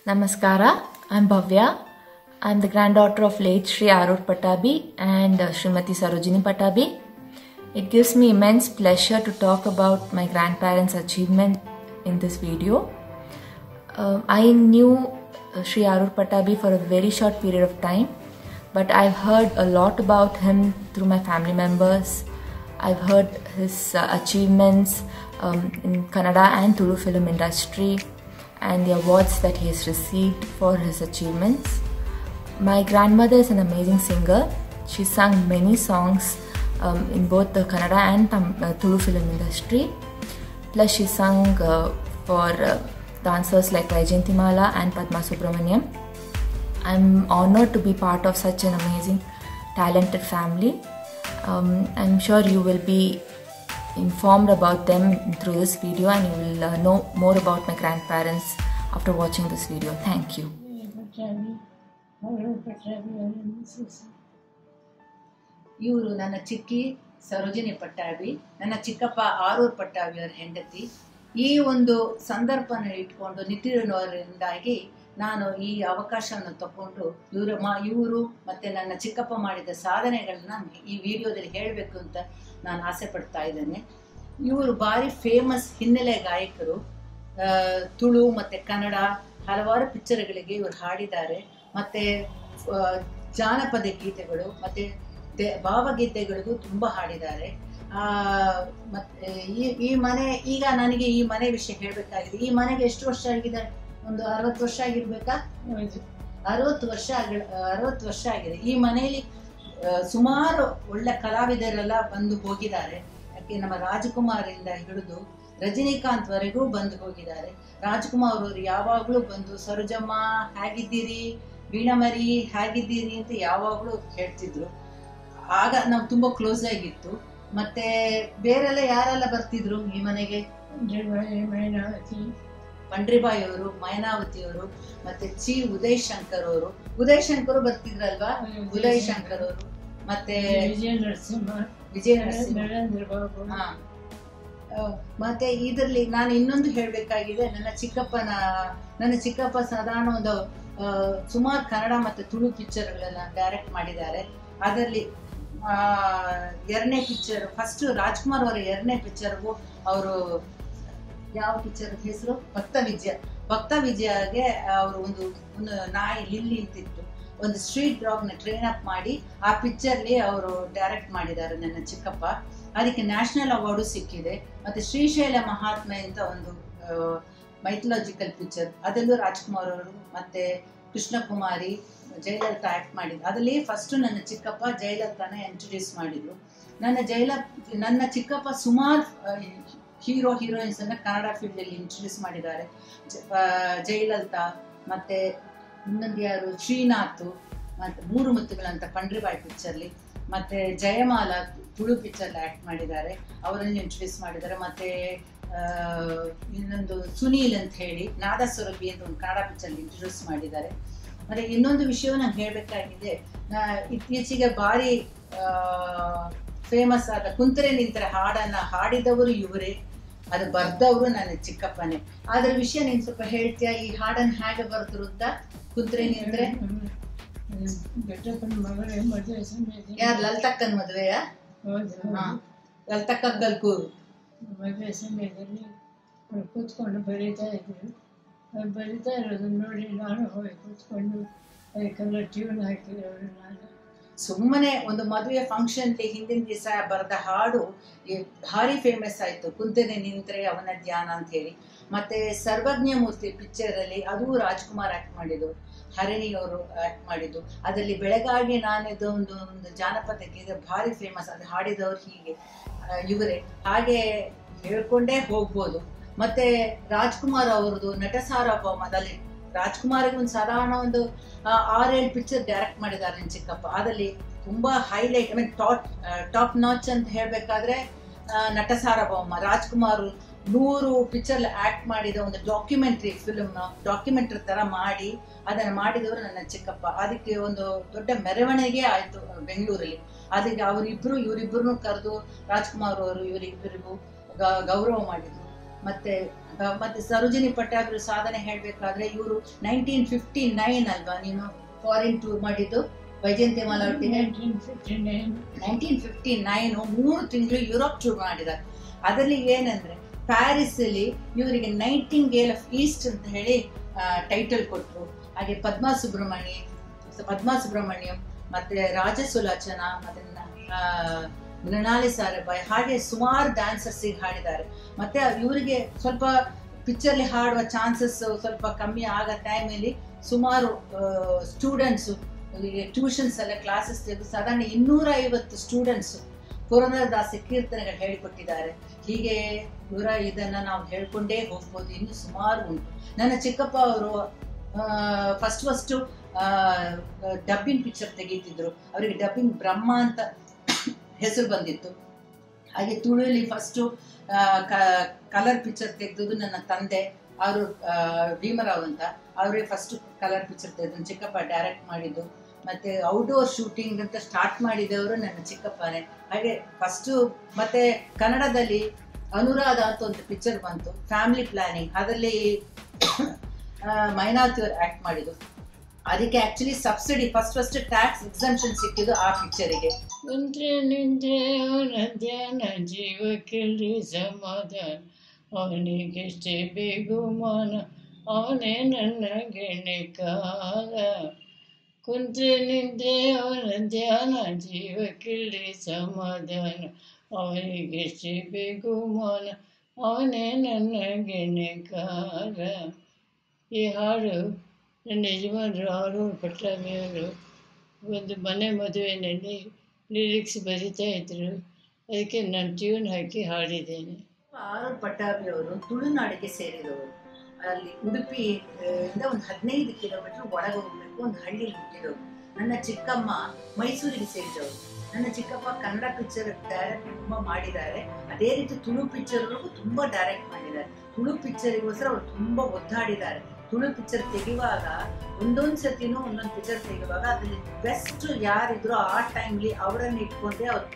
Namaskara, I'm Bhavya. I'm the granddaughter of late Sri Arur Patabi and uh, Srimati Sarojini Patabi. It gives me immense pleasure to talk about my grandparents' achievement in this video. Um, I knew uh, Sri Arur Patabi for a very short period of time, but I've heard a lot about him through my family members. I've heard his uh, achievements um, in Kannada and Tulu film industry and the awards that he has received for his achievements. My grandmother is an amazing singer. She sung many songs um, in both the Kannada and Tam- uh, Tulu film industry. Plus, she sung uh, for uh, dancers like Vaijayantimala and Padma Subramaniam. I'm honored to be part of such an amazing, talented family. Um, I'm sure you will be informed about them through this video and you will uh, know more about my grandparents after watching this video. Thank you. Pattabhi ಅವರು ಪಟ್ಟಾಭಿ ಅವರನ್ನು ಸೂಸಿ ಇವರು ನನ್ನ ಚಿಕ್ಕಿ ಸರೋಜಿನಿ ಪಟ್ಟಾಭಿ ನನ್ನ ಚಿಕ್ಕಪ್ಪ ಆರೂರ್ ಪಟ್ಟಾಭಿ ಅವರ ಹೆಂಡತಿ ಈ ಒಂದು ಸಂದರ್ಭನ ಇಟ್ಕೊಂಡು ನಿಂತಿರೋದ್ರಿಂದಾಗಿ ನಾನು ಈ ಅವಕಾಶವನ್ನು ತಗೊಂಡು ಇವರು ಮಾ ಇವರು ಮತ್ತು ನನ್ನ ಚಿಕ್ಕಪ್ಪ ಮಾಡಿದ ಸಾಧನೆಗಳನ್ನ ಈ ವಿಡಿಯೋದಲ್ಲಿ ಹೇಳಬೇಕು ಅಂತ ನಾನು ಆಸೆ ಪಡ್ತಾ ಇದ್ದೇನೆ ಇವರು ಭಾರಿ ಫೇಮಸ್ ಹಿನ್ನೆಲೆ ಗಾಯಕರು ಆ, ತುಳು ಮತ್ತು ಕನ್ನಡ ಹಲವಾರು ಪಿಕ್ಚರ್ಗಳಿಗೆ ಇವರು ಹಾಡಿದ್ದಾರೆ ಮತ್ತು ಆ, ಜಾನಪದ ಗೀತೆಗಳು ಮತ್ತು ದೆ ಭಾವಗೀತೆಗಳಿಗೂ ತುಂಬ ಹಾಡಿದ್ದಾರೆ ಆ, ಮತ್ತೆ ಈ ಈ ಮನೆ ಈಗ ನನಗೆ ಈ ಮನೆ ವಿಷಯ ಹೇಳಬೇಕಾಗಿದೆ ಈ ಮನೆಗೆ ಎಷ್ಟು ವರ್ಷ ಆಗಿದೆ ಒಂದು ಅರವತ್ತು ವರ್ಷ ಆಗಿರ್ಬೇಕಾ ಹೌದು ಅರವತ್ತು ವರ್ಷ ಆಗಿ ಅರವತ್ತು ವರ್ಷ ಆಗಿದೆ ಈ ಮನೆಯಲ್ಲಿ ಆ, ಸುಮಾರು ಒಳ್ಳೆ ಕಲಾವಿದರೆಲ್ಲ ಬಂದು ಹೋಗಿದ್ದಾರೆ ಯಾಕೆ ನಮ್ಮ ರಾಜಕುಮಾರಿಂದ ಹಿಡಿದು ರಜನಿಕಾಂತ್ ವರೆಗೂ ಬಂದು ಹೋಗಿದ್ದಾರೆ ರಾಜ್ಕುಮಾರ್ ಅವರು ಯಾವಾಗಲೂ ಬಂದು ಸರೋಜಮ್ಮ ಹೇಗಿದ್ದೀರಿ ವೀಣಮರಿ ಹೇಗಿದ್ದೀರಿ ಅಂತ ಯಾವಾಗಲೂ ಹೇಳ್ತಿದ್ರು ಆಗ ನಾವು ತುಂಬಾ ಕ್ಲೋಸ್ ಆಗಿತ್ತು ಮತ್ತೆ ಬೇರೆಲ್ಲ ಯಾರೆಲ್ಲ ಬರ್ತಿದ್ರು ಈ ಮನೆಗೆ ಜಯವಾಯಿ ಮೈನಾವತಿ ಪಂಡ್ರಿಬಾಯಿ ಅವರು ಮೈನಾವತಿ ಅವರು ಮತ್ತೆ ಚಿ ಉದಯ್ ಶಂಕರ್ ಅವರು ಉದಯ್ ಶಂಕರ್ ಬರ್ತಿದ್ರಲ್ವಾ ಉದಯ್ ಶಂಕರ್ ಅವರು ಮತ್ತೆ ವಿಜಯ ನರಸಿಂಹ ವಿಜಯ ನರಸಿಂಹ ನರೇಂದ್ರ ಬಾಬು ಹಾ. ಆ, ಮತ್ತೆ ಇದರಲ್ಲಿ ನಾನು ಇನ್ನೊಂದು ಹೇಳಬೇಕಾಗಿದೆ ನನ್ನ ಚಿಕ್ಕಪ್ಪನ ನನ್ನ ಚಿಕ್ಕಪ್ಪ ಸಾಧಾರಣ ಒಂದು ಆ, ಸುಮಾರು ಕನ್ನಡ ಮತ್ತು ತುಳು ಪಿಕ್ಚರ್ಗಳನ್ನ ಡೈರೆಕ್ಟ್ ಮಾಡಿದ್ದಾರೆ ಅದರಲ್ಲಿ ಎರಡನೇ ಪಿಕ್ಚರ್ ಫಸ್ಟ್ ರಾಜ್ಕುಮಾರ್ ಅವರ ಎರಡನೇ ಪಿಕ್ಚರ್ಗೂ ಅವರು ಯಾವ ಪಿಕ್ಚರ್ ಹೆಸರು ಭಕ್ತ ವಿಜಯ ಭಕ್ತ ವಿಜಯಗೆ ಅವರು ಒಂದು ಒಂದು ನಾಯಿ ಲಿಲ್ಲಿ ಅಂತಿತ್ತು ಒಂದು ಸ್ಟ್ರೀಟ್ ಡಾಗ್ನ ಟ್ರೈನ್ ಅಪ್ ಮಾಡಿ ಆ ಪಿಕ್ಚರ್ಲಿ ಅವರು ಡೈರೆಕ್ಟ್ ಮಾಡಿದ್ದಾರೆ ನನ್ನ ಚಿಕ್ಕಪ್ಪ ಅದಕ್ಕೆ ನ್ಯಾಷನಲ್ ಅವಾರ್ಡು ಸಿಕ್ಕಿದೆ ಮತ್ತೆ ಶ್ರೀಶೈಲ ಮಹಾತ್ಮೆ ಅಂತ ಒಂದು ಮೈಥಲಾಜಿಕಲ್ ಪಿಕ್ಚರ್ ಅದರಲ್ಲೂ ರಾಜ್ಕುಮಾರ್ ಅವರು ಮತ್ತೆ ಕೃಷ್ಣಕುಮಾರಿ ಜಯಲಲಿತಾ ಆಕ್ಟ್ ಮಾಡಿದ್ರು ಅದರಲ್ಲಿ ಫಸ್ಟ್ ನನ್ನ ಚಿಕ್ಕಪ್ಪ ಜಯಲಲಿತಾನ ಇಂಟ್ರೊಡ್ಯೂಸ್ ಮಾಡಿದ್ರು ನನ್ನ ಜಯಲ ನನ್ನ ಚಿಕ್ಕಪ್ಪ ಸುಮಾರು ಹೀರೋ ಹೀರೋಯಿನ್ಸ್ ಅನ್ನ ಕನ್ನಡ ಫೀಲ್ಡ್ ಅಲ್ಲಿ ಇಂಟ್ರೊಡ್ಯೂಸ್ ಮಾಡಿದ್ದಾರೆ ಜ- ಆ, ಜಯಲಲಿತಾ ಮತ್ತೆ ಇನ್ನೊಂದು ಯಾರು ಶ್ರೀನಾಥ್ ಮತ್ತೆ ಮೂರು ಮುತ್ತುಗಳಂತ ಪಂಡ್ರಿಬಾಯ್ ಪಿಕ್ಚರ್ಲಿ ಮತ್ತೆ ಜಯಮಾಲ ತುಳು ಪಿಕ್ಚರ್ ಆಕ್ಟ್ ಮಾಡಿದ್ದಾರೆ ಅವರನ್ನು ಇಂಟ್ರೊಡ್ಯೂಸ್ ಮಾಡಿದ್ದಾರೆ ಮತ್ತೆ ಆ, ಇನ್ನೊಂದು ಸುನೀಲ್ ಅಂತ ಹೇಳಿ ನಾದಸ್ವರೂಪಿ ಅಂತ ಒಂದು ಕನ್ನಡ ಪಿಕ್ಚರ್ ಇಂಟ್ರೊಡ್ಯೂಸ್ ಮಾಡಿದ್ದಾರೆ ಮತ್ತೆ ಇನ್ನೊಂದು ವಿಷಯವು ನಾನು ಹೇಳಬೇಕಾಗಿದೆ ಇತ್ತೀಚೆಗೆ ಭಾರಿ ಫೇಮಸ್ ಆದ ಕುಂತರೆ ನಿಂತರೆ ಹಾಡನ್ನ ಹಾಡಿದವರು ಇವರೇ ಅದು ಬರ್ದವರು ನನ್ನ ಚಿಕ್ಕಪ್ಪನೇ ಅದ್ರ ವಿಷಯ ನೀನ್ ಸ್ವಲ್ಪ ಹೇಳ್ತೀಯಾ ಈ ಹಾಡನ್ನ ಹೇಗೆ ಬರ್ದ್ರು ಅಂತ ಕುಂತ್ರೆ ನಿಂತ್ರೆ ದೊಡ್ಡಪ್ಪನ ಮಗಳೇ ಮದುವೆ ಸಮಯದಲ್ಲಿ ಯಾರು ಲಲಿತಕ್ಕನ್ ಮದುವೆಯ ಹೌದು ಹಾ ಲಲಿತಕ್ಕ ಗಲ್ಕೂರು ಮದುವೆ ಸಮಯದಲ್ಲಿ ಅವ್ರು ಕೂತ್ಕೊಂಡು ಬರೀತಾ ಇದ್ರು ಅವ್ರು ಬರೀತಾ ಇರೋದನ್ನ ನೋಡಿ ನಾನು ಹೋಗಿ ಕೂತ್ಕೊಂಡು ಅದಕ್ಕೆಲ್ಲ ಟ್ಯೂನ್ ಹಾಕಿದವರು ನಾನು ಸುಮ್ಮನೆ ಒಂದು ಮದುವೆ ಫಂಕ್ಷನ್ ಹಿಂದಿನ ದಿವಸ ಬರೆದ ಹಾಡು ಈ ಭಾರಿ ಫೇಮಸ್ ಆಯ್ತು ಕುಂತನೆ ನಿಂತ್ರೆ ಅವನ ಧ್ಯಾನ ಅಂತ ಹೇಳಿ ಮತ್ತೆ ಸರ್ವಜ್ಞ ಮೂರ್ತಿ ಪಿಕ್ಚರ್ ಅಲ್ಲಿ ಅದು ರಾಜ್ಕುಮಾರ್ ಆಕ್ಟ್ ಮಾಡಿದ್ದು ಹರಿಣಿ ಅವರು ಆಕ್ಟ್ ಮಾಡಿದ್ದು ಅದರಲ್ಲಿ ಬೆಳಗಾಗಿ ನಾನಿದ್ದು ಒಂದು ಒಂದು ಜಾನಪದ ಗೀತೆ ಭಾರಿ ಫೇಮಸ್ ಅದು ಹಾಡಿದವರು ಹೀಗೆ ಆ, ಇವರೇ ಹಾಗೆ ಹೇಳ್ಕೊಂಡೇ ಹೋಗ್ಬೋದು ಮತ್ತೆ ರಾಜ್ಕುಮಾರ್ ಅವರದು ನಟ ಸಾರ್ವಭೌಮದಲ್ಲಿ ರಾಜ್ಕುಮಾರ್ಗೆ ಒಂದು ಸಾಧಾರಣ ಒಂದು ಆ, ಆರೇಳು ಪಿಕ್ಚರ್ ಡೈರೆಕ್ಟ್ ಮಾಡಿದ್ದಾರೆ ನನ್ನ ಚಿಕ್ಕಪ್ಪ ಅದರಲ್ಲಿ ತುಂಬಾ highlight I mean top top notch ಅಂತ ಹೇಳಬೇಕಾದ್ರೆ ನಟ ಸಾರ್ವಭೌಮ ರಾಜ್ಕುಮಾರ್ ನೂರು ಪಿಕ್ಚರ್ ಆಕ್ಟ್ ಮಾಡಿದ ಒಂದು ಡಾಕ್ಯುಮೆಂಟ್ರಿ ಫಿಲ್ಮ್ ಡಾಕ್ಯುಮೆಂಟ್ರಿ ತರ ಮಾಡಿ ಅದನ್ನು ಮಾಡಿದವರು ನನ್ನ ಚಿಕ್ಕಪ್ಪ ಅದಕ್ಕೆ ಒಂದು ದೊಡ್ಡ ಮೆರವಣಿಗೆ ಆಯ್ತು ಬೆಂಗಳೂರಲ್ಲಿ ಅದಕ್ಕೆ ಅವರಿಬ್ರು ಇವರಿಬ್ಬರನ್ನು ಕರೆದು ರಾಜ್ಕುಮಾರ್ ಅವರು ಇವರಿಬ್ಬರಿಗೂ ಗೌರವ ಮಾಡಿದ್ರು ಮತ್ತೆ ಆ, ಮತ್ತೆ ಸರೋಜಿನಿ ಪಟ್ಟಾಭಿರು ಸಾಧನೆ ಹೇಳ್ಬೇಕಾದ್ರೆ ಇವರು ನೈನ್ಟೀನ್ ಫಿಫ್ಟಿ ನೈನ್ ಅಲ್ವಾ ನೀನು ಫಾರಿನ್ ಟೂರ್ ಮಾಡಿದ್ದು ವೈಜಯಂತಿ ಮಾಲಾ ಒಟ್ಟಿಗೆ nineteen fifty nine nineteen fifty nine ಮೂರು ತಿಂಗಳು ಯುರೋಪ್ ಟೂರ್ ಮಾಡಿದ್ದಾರೆ ಅದರಲ್ಲಿ ಏನಂದ್ರೆ ಪ್ಯಾರಿಸ್ ಅಲ್ಲಿ ಇವರಿಗೆ ನೈಟಿಂಗೇಲ್ ಆಫ್ ಈಸ್ಟ್ ಅಂತ ಹೇಳಿ ಟೈಟಲ್ ಕೊಟ್ಟರು ಹಾಗೆ ಪದ್ಮಾ ಸುಬ್ರಹ್ಮಣ್ಯ ಪದ್ಮಾ ಸುಬ್ರಹ್ಮಣ್ಯಂ ಮತ್ತೆ ರಾಜ ಸುಲೋಚನ ಮತ್ತೆ ಆ, ಮೃಣಾಲಿ ಸಾರಾಭಾಯ್ ಹಾಗೆ ಸುಮಾರು ಡ್ಯಾನ್ಸರ್ಸಿಗೆ ಹಾಡಿದ್ದಾರೆ ಮತ್ತೆ ಇವರಿಗೆ ಸ್ವಲ್ಪ ಪಿಕ್ಚರ್ಲಿ ಹಾಡುವ ಚಾನ್ಸಸ್ ಸ್ವಲ್ಪ ಕಮ್ಮಿ ಆಗೋ ಟೈಮಲ್ಲಿ ಸುಮಾರು ಸ್ಟೂಡೆಂಟ್ಸು ಟ್ಯೂಷನ್ಸ್ ಎಲ್ಲ ಕ್ಲಾಸಸ್ ತೆಗೆದು ಸಾಧಾರಣ ಇನ್ನೂರ ಐವತ್ತು ಸ್ಟೂಡೆಂಟ್ಸ್ ಪುರಂದರದಾಸ ಕೀರ್ತನೆಗಳು ಹೇಳಿಕೊಟ್ಟಿದ್ದಾರೆ ಹೀಗೆ ಇವರ ಇದನ್ನ ನಾವು ಹೇಳ್ಕೊಂಡೇ ಹೋಗ್ಬೋದು ಇನ್ನು ಸುಮಾರು ಉಂಟು ನನ್ನ ಚಿಕ್ಕಪ್ಪ ಅವರು ಫಸ್ಟ್ ಫಸ್ಟು ಡಬ್ಬಿಂಗ್ ಪಿಕ್ಚರ್ ತೆಗೀತಿದ್ರು ಅವರಿಗೆ ಡಬ್ಬಿಂಗ್ ಬ್ರಹ್ಮ ಅಂತ ಹೆಸರು ಬಂದಿತ್ತು ಹಾಗೆ ತುಳುಲಿ ಫಸ್ಟು ಕಲರ್ ಪಿಕ್ಚರ್ ತೆಗೆದು ನನ್ನ ತಂದೆ ಅವರು ಭೀಮರಾವ್ ಅಂತ ಅವರೇ ಫಸ್ಟ್ ಕಲರ್ ಪಿಕ್ಚರ್ ತೆಗೆದು ಚಿಕ್ಕಪ್ಪ ಡೈರೆಕ್ಟ್ ಮಾಡಿದ್ದು ಮತ್ತೆ ಔಟ್ಡೋರ್ ಶೂಟಿಂಗ್ ಅಂತ ಸ್ಟಾರ್ಟ್ ಮಾಡಿದವರು ನನ್ನ ಚಿಕ್ಕಪ್ಪನೇ ಹಾಗೆ ಫಸ್ಟು ಮತ್ತೆ ಕನ್ನಡದಲ್ಲಿ ಅನುರಾಧ ಅಂತ ಒಂದು ಪಿಕ್ಚರ್ ಬಂತು ಫ್ಯಾಮಿಲಿ ಪ್ಲಾನಿಂಗ್ ಅದರಲ್ಲಿ ಮೈನಾವತಿ ಅವರು ಆಕ್ಟ್ ಮಾಡಿದ್ದು ಅದಕ್ಕೆ actually subsidy first first tax exemption ಸಿಕ್ಕಿದ್ದು ಆ ಪಿಕ್ಚರಿಗೆ ನಿಂತ್ರೆ ನಿಂತ್ರೆ ಅವನ ಧ್ಯಾನ ಜೀವಕ್ಕೆಲ್ಲಿ ಸಮಾಧಾನ ಅವನಿಗೆಷ್ಟೇ ಬೇಗುಮಾನ ಅವನೇ ನನ್ನ ಗೆಣೆ ಕಾಲ ಕುಂತ್ರೆ ನಿಂತ್ರೆ ಅವನ ಧ್ಯಾನ ಜೀವಕ್ಕೆಲ್ಲಿ ಸಮಾಧಾನ ಅವನಿಗೆಷ್ಟೇ ಬೇಗುಮಾನ ಅವನೇ ನನ್ನ ಗೆಣೆ ಕಾಲ ಈ ಹಾಡು ನನ್ನ ಯಜಮಾನರು ಆರೂರು ಪಟ್ಟಾಮಿಯವರು ಒಂದು ಮನೆ ಮದುವೆಯಲ್ಲಿ ಲಿರಿಕ್ಸ್ ಬರಿತಾ ಇದ್ರು ಅದಕ್ಕೆ ನಾನು ಟ್ಯೂನ್ ಹಾಕಿ ಹಾಡಿದ್ದೇನೆ ಆರ್ ಪಟ್ಟಾಭಿ ಅವರು ತುಳುನಾಡಿಗೆ ಸೇರಿದವರು ಅಲ್ಲಿ ಉಡುಪಿ ಆ, ಇಂದ ಒಂದು ಹದಿನೈದು ಕಿಲೋಮೀಟರ್ ಒಳಗೆ ಹೋಗ್ಬೇಕು ಒಂದು ಹಳ್ಳಿಲಿ ಹುಟ್ಟಿದವರು ನನ್ನ ಚಿಕ್ಕಮ್ಮ ಮೈಸೂರಿಗೆ ಸೇರಿದವರು ನನ್ನ ಚಿಕ್ಕಪ್ಪ ಕನ್ನಡ ಪಿಕ್ಚರ್ ಡೈರೆಕ್ಟ್ ತುಂಬಾ ಮಾಡಿದ್ದಾರೆ ಅದೇ ರೀತಿ ತುಳು ಪಿಕ್ಚರ್ಗಳಿಗೂ ತುಂಬಾ ಡೈರೆಕ್ಟ್ ಮಾಡಿದ್ದಾರೆ ತುಳು ಪಿಕ್ಚರಿಗೋಸ್ಕರ ಅವರು ತುಂಬಾ ಒದ್ದಾಡಿದ್ದಾರೆ ತುಳು ಪಿಕ್ಚರ್ ತೆಗೆಯುವಾಗ ಒಂದೊಂದ್ ಸತಿನೂ ಒಂದೊಂದು ಪಿಕ್ಚರ್ ತೆಗೆಯುವಾಗ ಅದ್ರಲ್ಲಿ ಬೆಸ್ಟ್ ಯಾರಿದ್ರು ಆ ಟೈಮ್ಲಿ ಅವರನ್ನ ಇಟ್ಕೊಂಡೆ ಅವ್ರು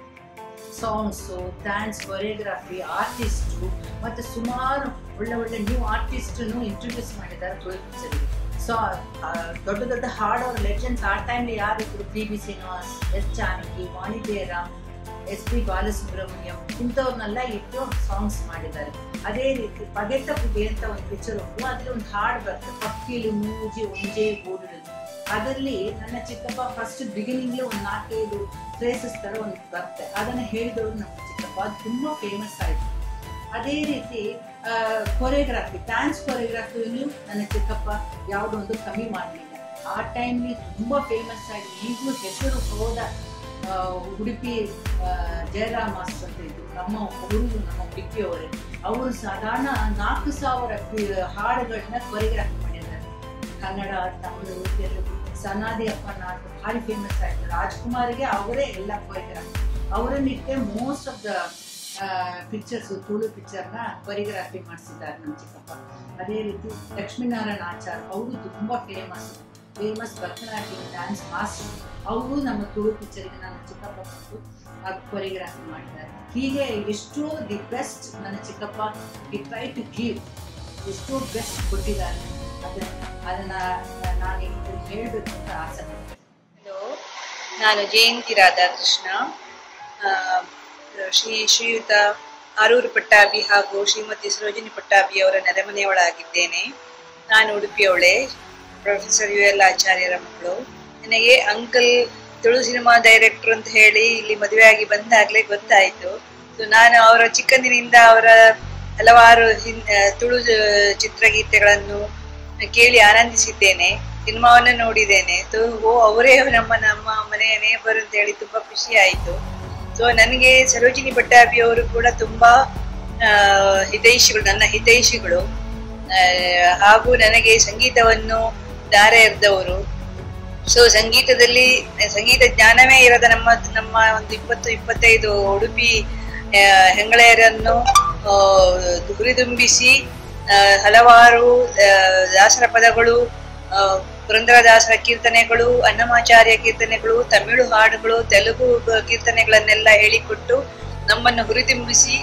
ಸಾಂಗ್ಸು ಡ್ಯಾನ್ಸ್ ಕೊರಿಯೋಗ್ರಫಿ ಆರ್ಟಿಸ್ಟು ಮತ್ತು ಸುಮಾರು ಒಳ್ಳೆ ಒಳ್ಳೆ ನ್ಯೂ ಆರ್ಟಿಸ್ಟನ್ನು ಇಂಟ್ರೊಡ್ಯೂಸ್ ಮಾಡಿದ್ದಾರೆ ತುಳು ಪಿಕ್ಚರ್ಗೆ ಸೊ ದೊಡ್ಡ ದೊಡ್ಡ ಹಾಡೋರ್ ಲೆಜೆಂಡ್ಸ್ ಆ ಟೈಮ್ಲಿ ಯಾರಿದ್ರು P B Srinivas S Janaki Vani Jayaram S P Balasubrahmanyam ಇಂಥವ್ರನ್ನೆಲ್ಲ ಇಟ್ಟು ಸಾಂಗ್ಸ್ ಮಾಡಿದ್ದಾರೆ ಅದೇ ರೀತಿ ಪಗೆತ ಪುಗೆ ಅಂತ ಒಂದು ಪಿಕ್ಚರ್ ಉಂಟು ಅದ್ರಲ್ಲಿ ಒಂದು ಹಾಡು ಬರ್ತದೆ ಪಕ್ಕಿಲು ಮೂಜಿ ಒಂಜೇ ಗೂಡು ಅದರಲ್ಲಿ ನನ್ನ ಚಿಕ್ಕಪ್ಪ ಫಸ್ಟ್ ಬಿಗಿನಿಂಗ್ಲೇ ಒಂದು ನಾಲ್ಕೈದು ಫ್ರೇಸಸ್ ತರ ಒಂದು ಬರುತ್ತೆ ಅದನ್ನ ಹೇಳಿದವರು ನಮ್ಮ ಚಿಕ್ಕಪ್ಪ ಅದು ತುಂಬಾ ಫೇಮಸ್ ಆಯ್ತು ಅದೇ ರೀತಿ ಕೊರಿಯೋಗ್ರಫಿ ಡ್ಯಾನ್ಸ್ ಕೊರಿಯೋಗ್ರಫಿಯಲ್ಲೂ ನನ್ನ ಚಿಕ್ಕಪ್ಪ ಯಾವುದೋ ಒಂದು ಕಮ್ಮಿ ಮಾಡಲಿಲ್ಲ ಆ ಟೈಮ್ಲಿ ತುಂಬಾ ಫೇಮಸ್ ಆಗಿ ಈಗಲೂ ಹೆಸರು ಹೋದ ಆ, ಉಡುಪಿ ಆ, ಜಯರಾಮ್ ಮಾಸ್ಟರ್ ಅಂತ ಇದ್ರು ನಮ್ಮ ಅವರು ನಮ್ಮ ಉಡುಪಿಯವರೇ ಅವರು ಸಾಧಾರಣ ನಾಲ್ಕು ಸಾವಿರ ಪಿ- ಹಾಡುಗಳನ್ನ ಕೊರಿಯೋಗ್ರಫಿ ಮಾಡಿದ್ದಾರೆ ಕನ್ನಡ ತಮಿಳು ತೆಲುಗು ಸನಾದಿ ಅಪ್ಪನ ಭಾರಿ ಫೇಮಸ್ ಆಯ್ತು ರಾಜ್ಕುಮಾರ್ಗೆ ಅವರೇ ಎಲ್ಲ ಕೊರಿಯೋಗ್ರಾಫಿ ಅವರನ್ನಿಟ್ಟೆ most of the pictures Tulu ಪಿಕ್ಚರ್ನ ಕೊರಿಯೋಗ್ರಾಫಿ ಮಾಡಿಸಿದ್ದಾರೆ ನಮ್ಮ ಚಿಕ್ಕಪ್ಪ ಅದೇ ರೀತಿ ಲಕ್ಷ್ಮೀನಾರಾಯಣ ಆಚಾರ್ ಅವರು ತುಂಬಾ famous famous Bharatanatyam dance master ಅವರು ನಮ್ಮ ತುಳು ಪಿಕ್ಚರ್ಗೆ ನನ್ನ ಚಿಕ್ಕಪ್ಪ ಬಂದು ಕೊರಿಯೋಗ್ರಾಫಿ ಮಾಡಿದ್ದಾರೆ ಹೀಗೆ ಎಷ್ಟೋ ದಿ ಬೆಸ್ಟ್ ನನ್ನ ಚಿಕ್ಕಪ್ಪ ವಿ ಟ್ರೈ ಟು ಗಿವ್ ಎಷ್ಟೋ ಬೆಸ್ಟ್ ಕೊಟ್ಟಿದ್ದಾರೆ ಅದನ್ನ ಅದನ್ನ ನಾನು ಇಲ್ಲಿ ಹೇಳಬೇಕು ಅಂತ ಆಸೆ ಪಡ್ತೀನಿ. ಹಲೋ ನಾನು ಜಯಂತಿ ರಾಧಾಕೃಷ್ಣ ಆ, ಶ್ರೀ ಶ್ರೀಯುತ ಆರೂರು ಪಟ್ಟಾಭಿ ಹಾಗೂ ಶ್ರೀಮತಿ ಸರೋಜಿನಿ ಪಟ್ಟಾಭಿ ಅವರ ನೆರೆಮನೆಯವಳಾಗಿದ್ದೇನೆ ನಾನು ಉಡುಪಿಯವಳೆ ಪ್ರೊಫೆಸರ್ ಯು ಎಲ್ ಆಚಾರ್ಯರ ಮಗಳು ನನಗೆ ಅಂಕಲ್ ತುಳು ಸಿನಿಮಾ ಡೈರೆಕ್ಟರ್ ಅಂತ ಹೇಳಿ ಇಲ್ಲಿ ಮದುವೆಯಾಗಿ ಬಂದಾಗಲೇ ಗೊತ್ತಾಯಿತು ಸೊ ನಾನು ಅವರ ಚಿಕ್ಕಂದಿನಿಂದ ಅವರ ಹಲವಾರು ಹಿನ್ ಆ, ತುಳು ಆ, ಚಿತ್ರಗೀತೆಗಳನ್ನು ಕೇಳಿ ಆನಂದಿಸಿದ್ದೇನೆ ಸಿನಿಮಾವನ್ನು ನೋಡಿದ್ದೇನೆ ಸೊ ಓ ಅವರೇ ನಮ್ಮ ನಮ್ಮ ಮನೆಯ ನೇಬರ್ ಅಂತ ಹೇಳಿ ತುಂಬಾ ಖುಷಿ ಆಯಿತು ಸೊ ನನಗೆ ಸರೋಜಿನಿ ಪಟ್ಟಾಭಿ ಅವರು ಕೂಡ ತುಂಬಾ ಆ, ಹಿತೈಷಿಗಳು ನನ್ನ ಹಿತೈಷಿಗಳು ಆ, ಹಾಗೂ ನನಗೆ ಸಂಗೀತವನ್ನು ದಾರ ಎರೆದವರು ಸೊ ಸಂಗೀತದಲ್ಲಿ ಸಂಗೀತ ಜ್ಞಾನವೇ ಇರದ ನಮ್ಮ ನಮ್ಮ ಒಂದು ಇಪ್ಪತ್ತು ಇಪ್ಪತ್ತೈದು ಉಡುಪಿ ಆ, ಹೆಂಗಳೆಯರನ್ನು ಆ, ಹುರಿದುಂಬಿಸಿ ಆ, ಹಲವಾರು ಆ, ದಾಸರ ಪದಗಳು ಆ, ಪುರಂದರದಾಸರ ಕೀರ್ತನೆಗಳು ಅನ್ನಮಾಚಾರ್ಯ ಕೀರ್ತನೆಗಳು ತಮಿಳು ಹಾಡುಗಳು ತೆಲುಗು ಕೀರ್ತನೆಗಳನ್ನೆಲ್ಲ ಹೇಳಿಕೊಟ್ಟು ನಮ್ಮನ್ನು ಹುರಿದುಂಬಿಸಿ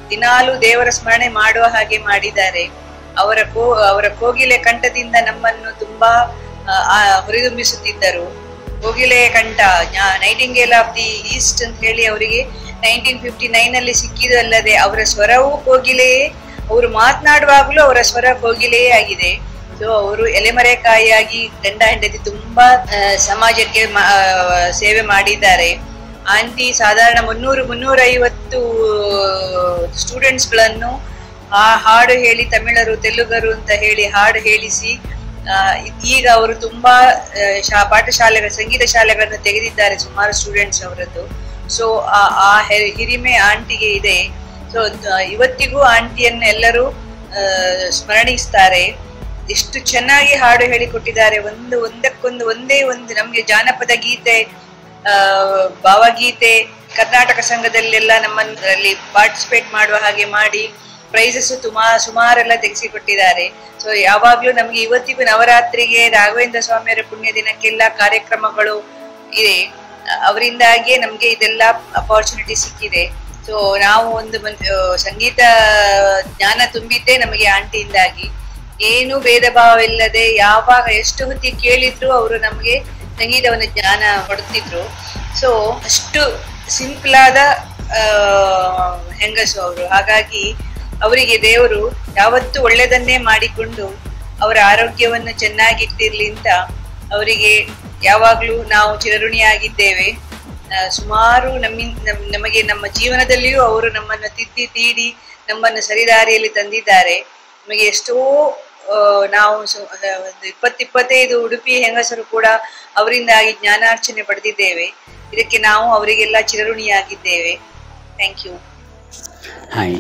ದಿನಾಲು ದೇವರ ಸ್ಮರಣೆ ಮಾಡುವ ಹಾಗೆ ಮಾಡಿದ್ದಾರೆ ಅವರ ಕೋ ಅವರ ಕೋಗಿಲೆ ಕಂಠದಿಂದ ನಮ್ಮನ್ನು ತುಂಬಾ ಆ, ಆ, ಹುರಿದುಂಬಿಸುತ್ತಿದ್ದರು ಕೋಗಿಲೆಯ ಕಂಠ ನೈಟಿಂಗೇಲ್ ಆಫ್ ದಿ ಈಸ್ಟ್ ಅಂತ ಹೇಳಿ ಅವರಿಗೆ ನೈನ್ಟೀನ್ ಫಿಫ್ಟಿ ನೈನ್ ಅಲ್ಲಿ ಸಿಕ್ಕಿದ್ದು ಅಲ್ಲದೆ ಅವರ ಸ್ವರವೂ ಕೋಗಿಲೆಯೇ ಅವರು ಮಾತನಾಡುವಾಗಲೂ ಅವರ ಸ್ವರ ಕೋಗಿಲೆಯೇ ಆಗಿದೆ ಸೊ ಅವರು ಎಲೆಮರೆಕಾಯಿಯಾಗಿ ಗಂಡ ಹೆಂಡತಿ ತುಂಬಾ ಆ, ಸಮಾಜಕ್ಕೆ ಮ- ಆ, ಸೇವೆ ಮಾಡಿದ್ದಾರೆ ಆಂಟಿ ಸಾಧಾರಣ ಮುನ್ನೂರು ಮುನ್ನೂರ ಐವತ್ತು ಸ್ಟೂಡೆಂಟ್ಸ್ ಗಳನ್ನು ಆ ಹಾಡು ಹೇಳಿ ತಮಿಳರು ತೆಲುಗರು ಅಂತ ಹೇಳಿ ಹಾಡು ಹೇಳಿಸಿ ಆ, ಈಗ ಅವರು ತುಂಬಾ ಆ, ಶಾ ಪಾಠಶಾಲೆಗಳ ಸಂಗೀತ ಶಾಲೆಗಳನ್ನು ತೆಗೆದಿದ್ದಾರೆ ಸುಮಾರು ಸ್ಟೂಡೆಂಟ್ಸ್ ಅವರದ್ದು ಸೊ ಆ ಹೆ- ಹಿರಿಮೆ ಆಂಟಿಗೆ ಇದೆ ಸೊ ಇವತ್ತಿಗೂ ಆಂಟಿಯನ್ನು ಎಲ್ಲರೂ ಆ, ಸ್ಮರಣಿಸ್ತಾರೆ ಎಷ್ಟು ಚೆನ್ನಾಗಿ ಹಾಡು ಹೇಳಿಕೊಟ್ಟಿದ್ದಾರೆ ಒಂದು ಒಂದಕ್ಕೊಂದು ಒಂದೇ ಒಂದು ನಮ್ಗೆ ಜಾನಪದ ಗೀತೆ ಆ, ಭಾವಗೀತೆ ಕರ್ನಾಟಕ ಸಂಘದಲ್ಲೆಲ್ಲ ನಮ್ಮಲ್ಲಿ ಪಾರ್ಟಿಸಿಪೇಟ್ ಮಾಡುವ ಹಾಗೆ ಮಾಡಿ ಪ್ರೈಸಸ್ ತುಂಬಾ ಸುಮಾರೆಲ್ಲ ತೆಗೆಸಿಕೊಟ್ಟಿದ್ದಾರೆ ಸೊ ಯಾವಾಗ್ಲೂ ನಮ್ಗೆ ಇವತ್ತಿಗೂ ನವರಾತ್ರಿಗೆ ರಾಘವೇಂದ್ರ ಸ್ವಾಮಿಯವರ ಪುಣ್ಯ ದಿನಕ್ಕೆಲ್ಲ ಕಾರ್ಯಕ್ರಮಗಳು ಇದೆ ಅವರಿಂದಾಗಿಯೇ ನಮ್ಗೆ ಇದೆಲ್ಲ ಅಪಾರ್ಚುನಿಟಿ ಸಿಕ್ಕಿದೆ ಸೊ ನಾವು ಒಂದು ಮನ್- ಆ, ಸಂಗೀತ ಜ್ಞಾನ ತುಂಬಿದ್ದೇ ನಮಗೆ ಆಂಟಿಯಿಂದಾಗಿ ಏನು ಭೇದ ಭಾವ ಇಲ್ಲದೆ ಯಾವಾಗ ಎಷ್ಟು ಹೊತ್ತಿಗೆ ಕೇಳಿದ್ರು ಅವರು ನಮಗೆ ಸಂಗೀತವನ್ನು ಜ್ಞಾನ ಕೊಡ್ತಿದ್ರು ಸೊ ಅಷ್ಟು ಸಿಂಪಲ್ ಆದ ಆ, ಹೆಂಗಸು ಅವರು ಹಾಗಾಗಿ ಅವರಿಗೆ ದೇವರು ಯಾವತ್ತೂ ಒಳ್ಳೆಯದನ್ನೇ ಮಾಡಿಕೊಂಡು ಅವರ ಆರೋಗ್ಯವನ್ನು ಚೆನ್ನಾಗಿಟ್ಟಿರ್ಲಿ ಅಂತ ಅವರಿಗೆ ಯಾವಾಗಲೂ ನಾವು ಚಿರಋಣಿಯಾಗಿದ್ದೇವೆ ಆ, ಸುಮಾರು ನಮ್ಮಿನ್ ನಮ್- ನಮಗೆ ನಮ್ಮ ಜೀವನದಲ್ಲಿಯೂ ಅವರು ನಮ್ಮನ್ನು ತಿದ್ದಿ ತೀಡಿ ನಮ್ಮನ್ನು ಸರಿದಾರಿಯಲ್ಲಿ ತಂದಿದ್ದಾರೆ ನಮಗೆ ಎಷ್ಟೋ ಆ, ನಾವು ಸು- ಆ, ಒಂದು ಇಪ್ಪತ್ತಿಪ್ಪತ್ತೈದು ಉಡುಪಿ ಹೆಂಗಸರು ಕೂಡ ಅವರಿಂದಾಗಿ ಜ್ಞಾನಾರ್ಚನೆ ಪಡೆದಿದ್ದೇವೆ ಇದಕ್ಕೆ ನಾವು ಅವರಿಗೆಲ್ಲ ಚಿರಋಣಿಯಾಗಿದ್ದೇವೆ ಥ್ಯಾಂಕ್ ಯು ಹಾಯ್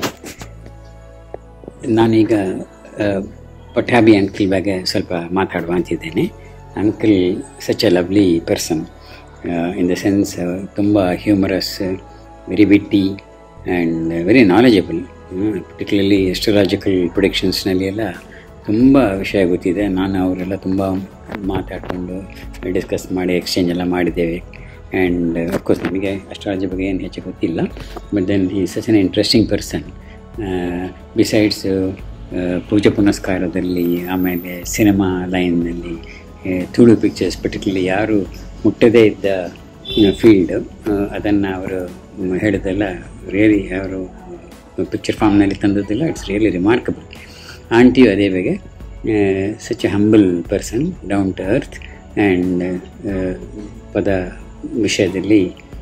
ನಾನೀಗ ಆ, ಪಠಾಭಿ ಅಂಕಲ್ ಬಗ್ಗೆ ಸ್ವಲ್ಪ ಮಾತಾಡುವ ಅಂತಿದ್ದೇನೆ uncle such a lovely person in the sense ತುಂಬ humorous very witty and very knowledgeable particularly astrological ಪ್ರೊಡಿಕ್ಷನ್ಸ್ನಲ್ಲಿ ಎಲ್ಲ ತುಂಬ ವಿಷಯ ಗೊತ್ತಿದೆ ನಾನು ಅವರೆಲ್ಲ ತುಂಬ ಮಾತಾಡಿಕೊಂಡು ಡಿಸ್ಕಸ್ ಮಾಡಿ ಎಕ್ಸ್ಚೇಂಜ್ ಎಲ್ಲ ಮಾಡಿದ್ದೇವೆ ಆ್ಯಂಡ್ ಅಫ್ಕೋರ್ಸ್ ನನಗೆ ಅಸ್ಟ್ರಾಲಜಿ ಬಗ್ಗೆ ಏನು ಹೆಚ್ಚು ಗೊತ್ತಿಲ್ಲ ಬಟ್ ದೆನ್ ಈ such an interesting person besides ಪೂಜೆ ಪುನಸ್ಕಾರದಲ್ಲಿ ಆಮೇಲೆ ಸಿನಿಮಾ ಲೈನ್ನಲ್ಲಿ ತುಳು ಪಿಕ್ಚರ್ಸ್ ಪರ್ಟಿಕ್ಯುಲರ್ಲಿ ಯಾರು ಮುಟ್ಟದೇ ಇದ್ದ ಫೀಲ್ಡ್ ಅದನ್ನು ಅವರು ಹೇಳಿದೆಲ್ಲ ರಿಯಲಿ ಅವರು ಪಿಕ್ಚರ್ ಫಾರ್ಮ್ನಲ್ಲಿ ತಂದದ್ದೆಲ್ಲ ಇಟ್ಸ್ ರಿಯಲಿ ರಿಮಾರ್ಕಬಲ್ ಆಂಟಿಯು ಅದೇ ಬಗ್ಗೆ such a humble person down to earth and ಪದ ವಿಷಯದಲ್ಲಿ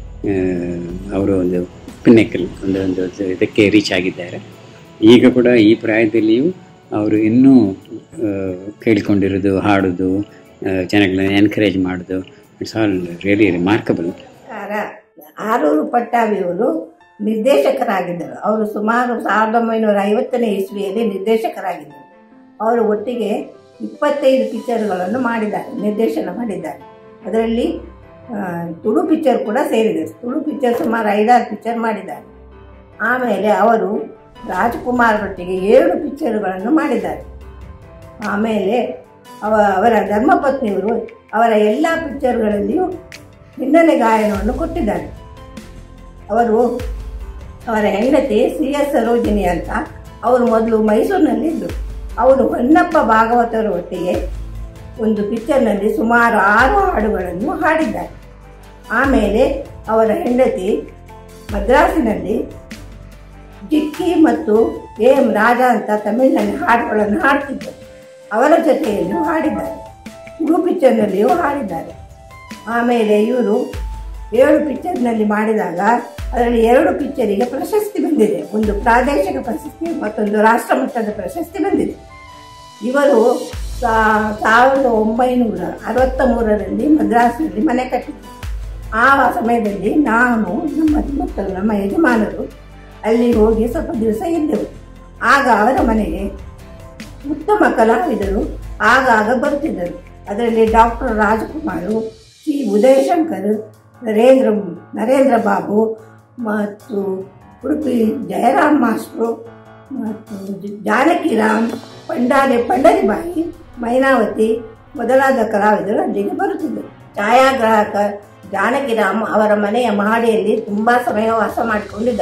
ಅವರು ಒಂದು ಪಿನ್ನೆಕಲ್ ಒಂದು ಒಂದು ಇದಕ್ಕೆ ರೀಚ್ ಆಗಿದ್ದಾರೆ ಈಗ ಕೂಡ ಈ ಪ್ರಾಯದಲ್ಲಿಯೂ ಅವರು ಇನ್ನೂ ಆ, ಕೇಳಿಕೊಂಡಿರೋದು ಹಾಡೋದು ಆ, ಜನಗಳನ್ನ ಎನ್ಕರೇಜ್ ಮಾಡೋದು ಇಟ್ಸ್ ಆಲ್ ರಿಯಲಿ ರಿಮಾರ್ಕಬಲ್ ನಮಸ್ಕಾರ ಆರೂರು ಪಟ್ಟಾಭಿಯವರು ನಿರ್ದೇಶಕರಾಗಿದ್ದರು ಅವರು ಸುಮಾರು ಸಾವಿರದ ಒಂಬೈನೂರ ಐವತ್ತನೇ ಇಸ್ವಿಯಲ್ಲಿ ನಿರ್ದೇಶಕರಾಗಿದ್ದರು ಅವರು ಒಟ್ಟಿಗೆ ಇಪ್ಪತ್ತೈದು ಪಿಕ್ಚರ್ಗಳನ್ನು ಮಾಡಿದ್ದಾರೆ ನಿರ್ದೇಶನ ಮಾಡಿದ್ದಾರೆ ಅದರಲ್ಲಿ ಆ, ತುಳು ಪಿಕ್ಚರ್ ಕೂಡ ಸೇರಿದೆ ತುಳು ಪಿಕ್ಚರ್ ಸುಮಾರು ಐದಾರು ಪಿಕ್ಚರ್ ಮಾಡಿದ್ದಾರೆ ಆಮೇಲೆ ಅವರು ರಾಜ್ಕುಮಾರರೊಟ್ಟಿಗೆ ಏಳು ಪಿಕ್ಚರ್ಗಳನ್ನು ಮಾಡಿದ್ದಾರೆ ಆಮೇಲೆ ಅವ ಅವರ ಧರ್ಮಪತ್ನಿಯವರು ಅವರ ಎಲ್ಲ ಪಿಕ್ಚರ್ಗಳಲ್ಲಿಯೂ ಹಿನ್ನೆಲೆ ಗಾಯನವನ್ನು ಕೊಟ್ಟಿದ್ದಾರೆ ಅವರು ಅವರ ಹೆಂಡತಿ ಸಿ ಎಸ್ ಸರೋಜಿನಿ ಅಂತ ಅವರು ಮೊದಲು ಮೈಸೂರಿನಲ್ಲಿದ್ದರು ಅವರು ಹೊನ್ನಪ್ಪ ಭಾಗವತರ ಒಟ್ಟಿಗೆ ಒಂದು ಪಿಕ್ಚರ್ನಲ್ಲಿ ಸುಮಾರು ಆರು ಹಾಡುಗಳನ್ನು ಹಾಡಿದ್ದಾರೆ ಆಮೇಲೆ ಅವರ ಹೆಂಡತಿ ಮದ್ರಾಸಿನಲ್ಲಿ ಜಿಕ್ಕಿ ಮತ್ತು ಎ ಎಂ ರಾಜ ಅಂತ ತಮಿಳಿನಲ್ಲಿ ಹಾಡುಗಳನ್ನು ಹಾಡ್ತಿದ್ದರು ಅವರ ಜೊತೆಯಲ್ಲೂ ಹಾಡಿದ್ದಾರೆ ತುಳು ಪಿಕ್ಚರ್ನಲ್ಲಿಯೂ ಹಾಡಿದ್ದಾರೆ ಆಮೇಲೆ ಇವರು ಏಳು ಪಿಕ್ಚರ್ನಲ್ಲಿ ಮಾಡಿದಾಗ ಅದರಲ್ಲಿ ಎರಡು ಪಿಕ್ಚರಿಗೆ ಪ್ರಶಸ್ತಿ ಬಂದಿದೆ ಒಂದು ಪ್ರಾದೇಶಿಕ ಪ್ರಶಸ್ತಿ ಮತ್ತೊಂದು ರಾಷ್ಟ್ರಮಟ್ಟದ ಪ್ರಶಸ್ತಿ ಬಂದಿದೆ ಇವರು ಸಾ- ಸಾವಿರದ ಒಂಬೈನೂರ ಅರವತ್ತ ಮೂರರಲ್ಲಿ ಮದ್ರಾಸಿನಲ್ಲಿ ಮನೆ ಕಟ್ಟಿದರು ಆ ಸಮಯದಲ್ಲಿ ನಾನು ನಮ್ಮ ಮತ್ತು ನಮ್ಮ ಯಜಮಾನರು ಅಲ್ಲಿ ಹೋಗಿ ಸ್ವಲ್ಪ ದಿವಸ ಇದ್ದೆವು ಆಗ ಅವರ ಮನೆಗೆ ಉತ್ತಮ ಕಲಾವಿದರು ಆಗಾಗ ಬರುತ್ತಿದ್ದರು ಅದರಲ್ಲಿ ಡಾಕ್ಟರ್ ರಾಜಕುಮಾರು ಸಿ ಉದಯಶಂಕರ್ ನರೇಂದ್ರ ನರೇಂದ್ರ ಬಾಬು ಮತ್ತು ಉಡುಪಿ ಜಯರಾಮ್ ಮಾಸ್ಟ್ರು ಮತ್ತು ಜ- ಜಾನಕಿರಾಮ್ ಪಂಡಾರಿ ಪಂಡರಿಬಾಯಿ ಮೈನಾವತಿ ಮೊದಲಾದ ಕಲಾವಿದರು ಅಲ್ಲಿಗೆ ಬರುತ್ತಿದ್ದರು ಛಾಯಾಗ್ರಾಹಕ ಜಾನಕಿರಾಮ್ ಅವರ ಮನೆಯ ಮಹಡಿಯಲ್ಲಿ ತುಂಬ ಸಮಯ ವಾಸ ಮಾಡಿಕೊಂಡಿದ್ದರು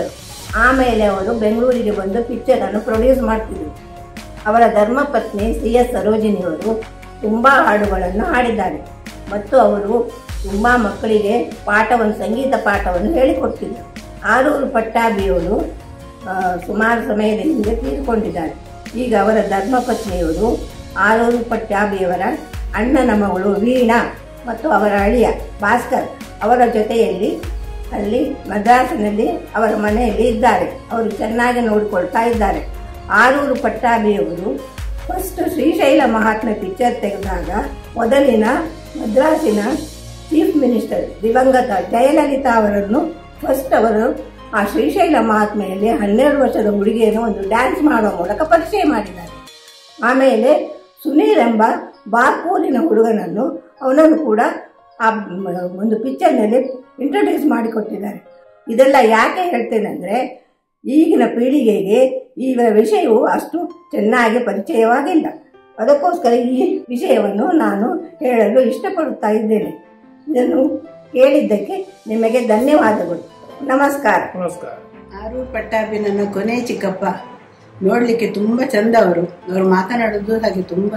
ಆಮೇಲೆ ಅವರು ಬೆಂಗಳೂರಿಗೆ ಬಂದು ಪಿಕ್ಚರನ್ನು ಪ್ರೊಡ್ಯೂಸ್ ಮಾಡ್ತಿದ್ರು ಅವರ ಧರ್ಮಪತ್ನಿ ಸಿ ಎಸ್ ಸರೋಜಿನಿಯವರು ತುಂಬ ಹಾಡುಗಳನ್ನು ಹಾಡಿದ್ದಾರೆ ಮತ್ತು ಅವರು ತುಂಬ ಮಕ್ಕಳಿಗೆ ಪಾಠವನ್ನು ಸಂಗೀತ ಪಾಠವನ್ನು ಹೇಳಿಕೊಡ್ತಿದ್ದರು ಆರೂರು ಪಟ್ಟಾಭಿಯವರು ಆ, ಸುಮಾರು ಸಮಯದ ಹಿಂದೆ ತೀರಿಕೊಂಡಿದ್ದಾರೆ ಈಗ ಅವರ ಧರ್ಮಪತ್ನಿಯವರು ಆರೂರು ಪಟ್ಟಾಭಿಯವರ ಅಣ್ಣನ ಮಗಳು ವೀಣಾ ಮತ್ತು ಅವರ ಅಳಿಯ ಭಾಸ್ಕರ್ ಅವರ ಜೊತೆಯಲ್ಲಿ ಅಲ್ಲಿ ಮದ್ರಾಸಿನಲ್ಲಿ ಅವರ ಮನೆಯಲ್ಲಿ ಇದ್ದಾರೆ ಅವರು ಚೆನ್ನಾಗಿ ನೋಡಿಕೊಳ್ತಾ ಇದ್ದಾರೆ ಆರೂರು ಪಟ್ಟಾಭಿಯವರು ಫಸ್ಟ್ ಶ್ರೀಶೈಲ ಮಹಾತ್ಮೆ ಪಿಕ್ಚರ್ ತೆಗೆದಾಗ ಮೊದಲಿನ ಮದ್ರಾಸಿನ ಚೀಫ್ ಮಿನಿಸ್ಟರ್ ದಿವಂಗತ ಜಯಲಲಿತಾ ಅವರನ್ನು ಫಸ್ಟ್ ಅವರು ಆ ಶ್ರೀಶೈಲ ಮಹಾತ್ಮೆಯಲ್ಲಿ ಹನ್ನೆರಡು ವರ್ಷದ ಹುಡುಗಿಯನ್ನು ಒಂದು ಡ್ಯಾನ್ಸ್ ಮಾಡುವ ಮೂಲಕ ಪರಿಚಯ ಮಾಡಿದ್ದಾರೆ ಆಮೇಲೆ ಸುನೀಲ್ ಎಂಬ ಬಾರ್ಕೂಲಿನ ಹುಡುಗನನ್ನು ಅವನನ್ನು ಕೂಡ ಆ ಮ್- ಒಂದು ಪಿಕ್ಚರ್ನಲ್ಲಿ ಇಂಟ್ರೊಡ್ಯೂಸ್ ಮಾಡಿಕೊಟ್ಟಿದ್ದಾರೆ ಇದೆಲ್ಲ ಯಾಕೆ ಹೇಳ್ತೇನೆ ಅಂದರೆ ಈಗಿನ ಪೀಳಿಗೆಗೆ ಈ ವಿಷಯವು ಅಷ್ಟು ಚೆನ್ನಾಗಿ ಪರಿಚಯವಾಗಿಲ್ಲ ಅದಕ್ಕೋಸ್ಕರ ಈ ವಿಷಯವನ್ನು ನಾನು ಹೇಳಲು ಇಷ್ಟಪಡುತ್ತಾ ಇದ್ದೇನೆ ಇದನ್ನು ಕೇಳಿದ್ದಕ್ಕೆ ನಿಮಗೆ ಧನ್ಯವಾದಗಳು ನಮಸ್ಕಾರ ನಮಸ್ಕಾರ ಆರೂರು ಪಟ್ಟಾಭಿ ನನ್ನ ಕೊನೆ ಚಿಕ್ಕಪ್ಪ ನೋಡ್ಲಿಕ್ಕೆ ತುಂಬಾ ಚಂದ ಅವರು ಅವರು ಮಾತನಾಡೋದು ಹಾಗೆ ತುಂಬಾ